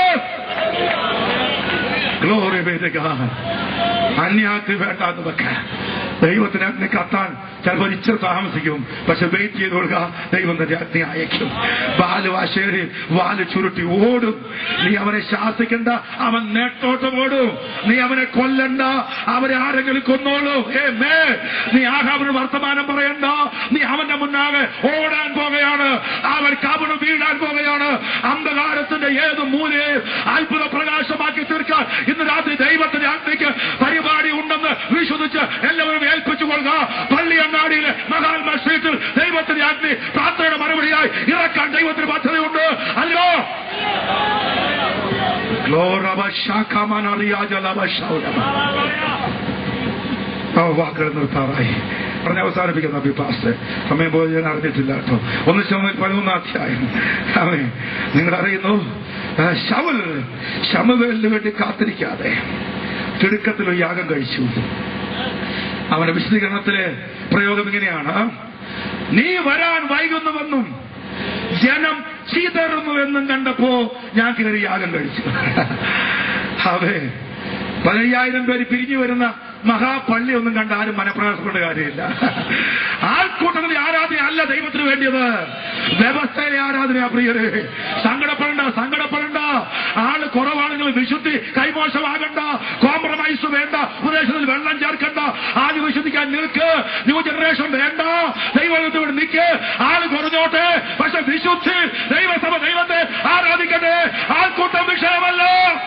ഗ്ലോറി അന്യാക്ക് വേണ്ടാന്ന് വെക്കാൻ ദൈവത്തിന് അഗ്നി കത്താൻ ചിലപ്പോൾ ഇച്ചിരി താമസിക്കും പക്ഷെ വെയിറ്റ് ചെയ്ത് കൊടുക്കുക ദൈവം തന്റെ അഗ്നി അയക്കും വാല് വാശേരി വാല് ചുരുട്ടി ഓടും നീ അവനെ ശാസിക്കണ്ട അവൻ നേട്ടോട്ടം ഓടും നീ അവനെ കൊല്ലണ്ട അവരെ ആരെങ്കിലും കൊന്നോളൂ ഏ മേ നീ ആഹാവിന് വർത്തമാനം പറയണ്ട നീ അവന്റെ മുന്നാകെ ഓടാൻ പോകുകയാണ് അവൻ കവിണ് വീഴാൻ പോകുകയാണ് അന്ധകാരത്തിന്റെ ഏത് മൂലയും അത്ഭുത പ്രകാശമാക്കി തീർക്കാൻ ഇന്ന് രാത്രി ദൈവത്തിന്റെ അഗ്നിക്ക് പരിപാടി ഉണ്ടെന്ന് വിശ്വസിച്ച് എല്ലാവരും ഏൽപ്പിച്ചു കൊള്ളുക പള്ളി അങ്ങാടിയിലെ മഹാത്മ സ്ട്രീറ്റിൽ ദൈവത്തിന്റെ അഗ്നി പ്രാർത്ഥനയുടെ മറുപടിയായി ഇറക്കാൻ ദൈവത്തിന് പദ്ധതിയുണ്ട് അല്ലോ വാക്കുകൾ നിർത്താറായി പറഞ്ഞ അവസാനിപ്പിക്കുന്ന അഭിപാസ് സമയം പോയി ഞാൻ അറിഞ്ഞിട്ടില്ല കേട്ടോ ഒന്ന് ശമൽ പതിനൊന്നാം അധ്യായം അവൻ നിങ്ങൾ അറിയുന്നു ആ, ശവൽ ശമവേലിന് വേണ്ടി കാത്തിരിക്കാതെ തിടുക്കത്തിൽ ഒരു യാഗം കഴിച്ചു അവന്റെ വിശദീകരണത്തിലെ പ്രയോഗം ഇങ്ങനെയാണ് നീ വരാൻ വൈകുന്നുവെന്നും ജനം ചീതറുന്നുവെന്നും കണ്ടപ്പോ ഞാൻ കയറി യാഗം കഴിച്ചു അവേ പതിനയ്യായിരം പേര് പിരിഞ്ഞു വരുന്ന മഹാപള്ളി ഒന്നും കണ്ട ആരും മനപ്രയാസപ്പെട്ട കാര്യമില്ല ആൾക്കൂട്ടത്തിന്റെ ആരാധന അല്ല ദൈവത്തിന് വേണ്ടിയത് വ്യവസ്ഥയിലെ ആരാധനയാ പ്രിയരെ സങ്കടപ്പെടണ്ട സങ്കടപ്പെടണ്ട ആള് കുറവാണെങ്കിൽ വിശുദ്ധി കൈമോശമാകണ്ട കോംപ്രമൈസ് വേണ്ട ഉപദേശത്തിൽ വെള്ളം ചേർക്കണ്ട ആദ്യം വിശുദ്ധിക്കാൻ നിൽക്ക് ന്യൂ ജനറേഷൻ വേണ്ട ദൈവത്തോട് നിൽക്ക് ആള് കുറഞ്ഞോട്ടെ പക്ഷെ വിശുദ്ധി ദൈവസഭ ദൈവത്തെ ആരാധിക്കട്ടെ ആൾക്കൂട്ടം വിഷയമല്ല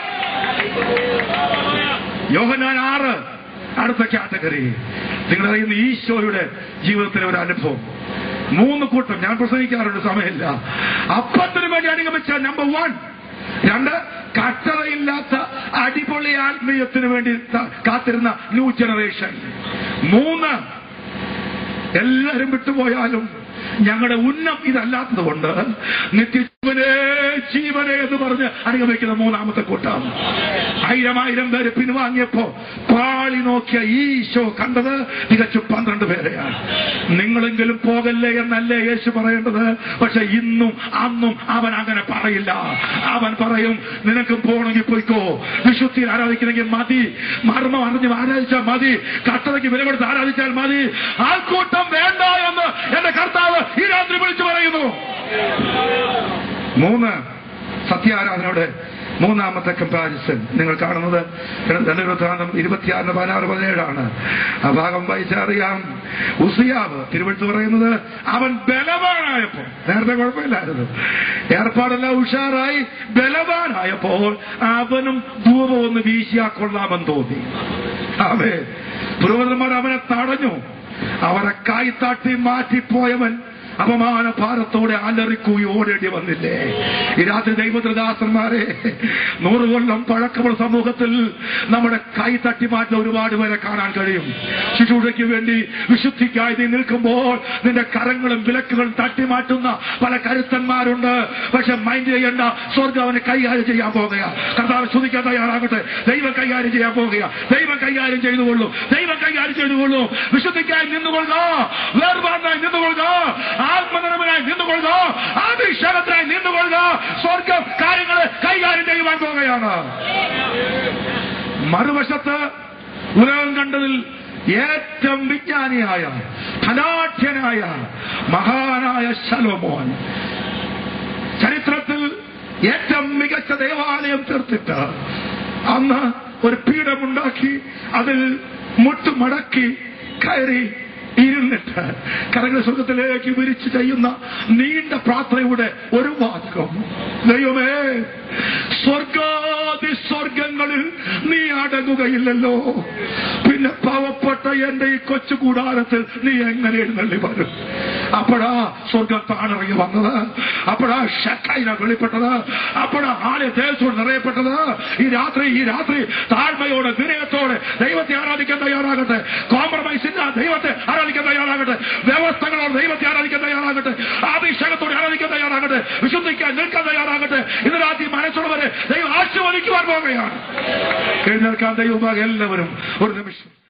യോഹനാൻ ആറ് അടുത്ത കാറ്റഗറി നിങ്ങൾ അറിയുന്ന ഈശോയുടെ ജീവിതത്തിലെ ഒരു അനുഭവം മൂന്ന് കൂട്ടം ഞാൻ പ്രസംഗിക്കാറുണ്ട് സമയമില്ല അപ്പത്തിന് വേണ്ടി അനുഗമിച്ച നമ്പർ വൺ രണ്ട് കട്ടറയില്ലാത്ത അടിപൊളി ആത്മീയത്തിന് വേണ്ടി ത- കാത്തിരുന്ന ന്യൂ ജനറേഷൻ മൂന്ന് എല്ലാരും വിട്ടുപോയാലും ഞങ്ങളുടെ ഉന്നം ഇതല്ലാത്തത് കൊണ്ട് നിത്യജീവനെ ജീവനെ എന്ന് പറഞ്ഞ് അനുഗമിക്കുന്ന മൂന്നാമത്തെ കൂട്ടം ആയിരം ആയിരം പേര് പിൻവാങ്ങിയപ്പോ പാളി നോക്കിയ ഈശോ കണ്ടത് തികച്ചു പന്ത്രണ്ട് പേരെയാണ് നിങ്ങളെങ്കിലും പോകല്ലേ എന്നല്ലേ യേശു പറയേണ്ടത് പക്ഷെ ഇന്നും അന്നും അവൻ അങ്ങനെ പറയില്ല അവൻ പറയും നിനക്കും പോകണമെങ്കിൽ പോയിക്കോ വിശുദ്ധിയിൽ ആരാധിക്കണമെങ്കിൽ മതി മർമ്മം അറിഞ്ഞ് ആരാധിച്ചാൽ മതി കട്ടതയ്ക്ക് വില കൊടുത്ത് ആരാധിച്ചാൽ മതി ആൾക്കൂട്ടം വേണ്ട എന്ന് എന്റെ കർത്താവ് ഈ രാത്രി വിളിച്ചു പറയുന്നു മൂന്ന് സത്യാരാധനയുടെ മൂന്നാമത്തെ കമ്പാരിസൺ നിങ്ങൾ കാണുന്നത് രണ്ട് വൃത്താന്തം ഇരുപത്തിയാറിന് പതിനാറ് പതിനേഴാണ് ആ ഭാഗം വായിച്ചറിയാം ഉസിയാവ് തിരുവഴുത്ത് പറയുന്നത് അവൻ ബലവാനായപ്പോ നേരത്തെ കുഴപ്പമില്ലായിരുന്നു ഏർപ്പാടെല്ലാം ഉഷാറായി ബലവാനായപ്പോൾ അവനും ധൂപം ഒന്ന് വീശിയാ കൊള്ളാമെന്ന് തോന്നി അവേ പുരോഹിതന്മാർ അവനെ തടഞ്ഞു അവരെ കായ്ത്താട്ടി മാറ്റിപ്പോയവൻ അപമാന ഭാരത്തോടെ അലറിക്കൂയി ഓടേണ്ടി വന്നില്ലേ ഈ രാത്രി ദൈവദ്രദാസന്മാരെ നൂറ് കൊല്ലം പഴക്കമുള്ള സമൂഹത്തിൽ നമ്മുടെ കൈ തട്ടി മാറ്റുന്ന ഒരുപാട് പേരെ കാണാൻ കഴിയും ശുശ്രൂഷയ്ക്ക് വേണ്ടി വിശുദ്ധിക്കായി നീ നിൽക്കുമ്പോൾ നിന്റെ കരങ്ങളും വിലക്കുകളും തട്ടി മാറ്റുന്ന പല കരുത്തന്മാരുണ്ട് പക്ഷെ മൈൻഡ് ചെയ്യേണ്ട സ്വർഗം അവനെ കൈകാര്യം ചെയ്യാൻ പോകുക കർത്താവ് ശ്രദ്ധിക്കാൻ തയ്യാറാകട്ടെ ദൈവം കൈകാര്യം ചെയ്യാൻ പോകുക ദൈവം കൈകാര്യം ചെയ്തുകൊള്ളൂ ദൈവം കൈകാര്യം ചെയ്തുകൊള്ളൂ വിശുദ്ധിക്കായി നിന്നുകൊള്ളുക വേർപാടിനായി നിന്നുകൊള്ളുക ആത്മനിർഭനായി നിന്നുകൊള്ളുക അഭിഷേകത്തിനായി നിന്നുകൊള്ളുക സ്വർഗം കാര്യങ്ങളെ കൈകാര്യം ചെയ്യുവാൻ പോകുകയാണ് മറുവശത്ത് ഉലകം കണ്ടതിൽ ഏറ്റവും വിജ്ഞാനിയായ ധനാഠ്യനായ മഹാനായ ശലോമോൻ ചരിത്രത്തിൽ ഏറ്റവും മികച്ച ദേവാലയം തീർത്തിട്ട് അന്ന് ഒരു പീഠമുണ്ടാക്കി അതിൽ മുട്ടുമടക്കി കയറി ഇരുന്നിട്ട് കരങ്ങൾ സ്വർഗത്തിലേക്ക് വിരിച്ചു ചെയ്യുന്ന നീണ്ട പ്രാർത്ഥനയുടെ ഒരു വാചകം ദൈവമേ സ്വർഗാതി സ്വർഗങ്ങളിൽ നീ അടങ്ങുകയില്ലല്ലോ പിന്നെ പാവപ്പെട്ട എന്റെ ഈ കൊച്ചു കൂടാരത്തിൽ നീ എങ്ങനെ എഴുന്നള്ളി വരും അപ്പോഴാ സ്വർഗം താണിറങ്ങി വന്നത് അപ്പോഴാ ഷക്കൈന വെളിപ്പെട്ടത് അപ്പോഴാ ആളെ തേജസ്സോട് നിറയപ്പെട്ടത് ഈ രാത്രി ഈ രാത്രി താഴ്മയോടെ വിനയത്തോടെ ദൈവത്തെ ആരാധിക്കാൻ തയ്യാറാകട്ടെ കോംപ്രമൈസ് ഇല്ല ദൈവത്തെ ആരാധിക്കാൻ തയ്യാറാകട്ടെ വ്യവസ്ഥകളോട് ദൈവത്തെ ആരാധിക്കാൻ തയ്യാറാകട്ടെ അഭിഷേകത്തോടെ ആരാധിക്കാൻ തയ്യാറാകട്ടെ വിശുദ്ധിക്കാൻ നിൽക്കാൻ തയ്യാറാകട്ടെ ഇന്ന് രാത്രി മനസ്സുള്ളവരെ ദൈവം ആശീർവദിക്കുവാൻ പോവുകയാണ് എഴുന്നേൽക്കാൻ ദൈവമാകെ എല്ലാവരും ഒരു നിമിഷം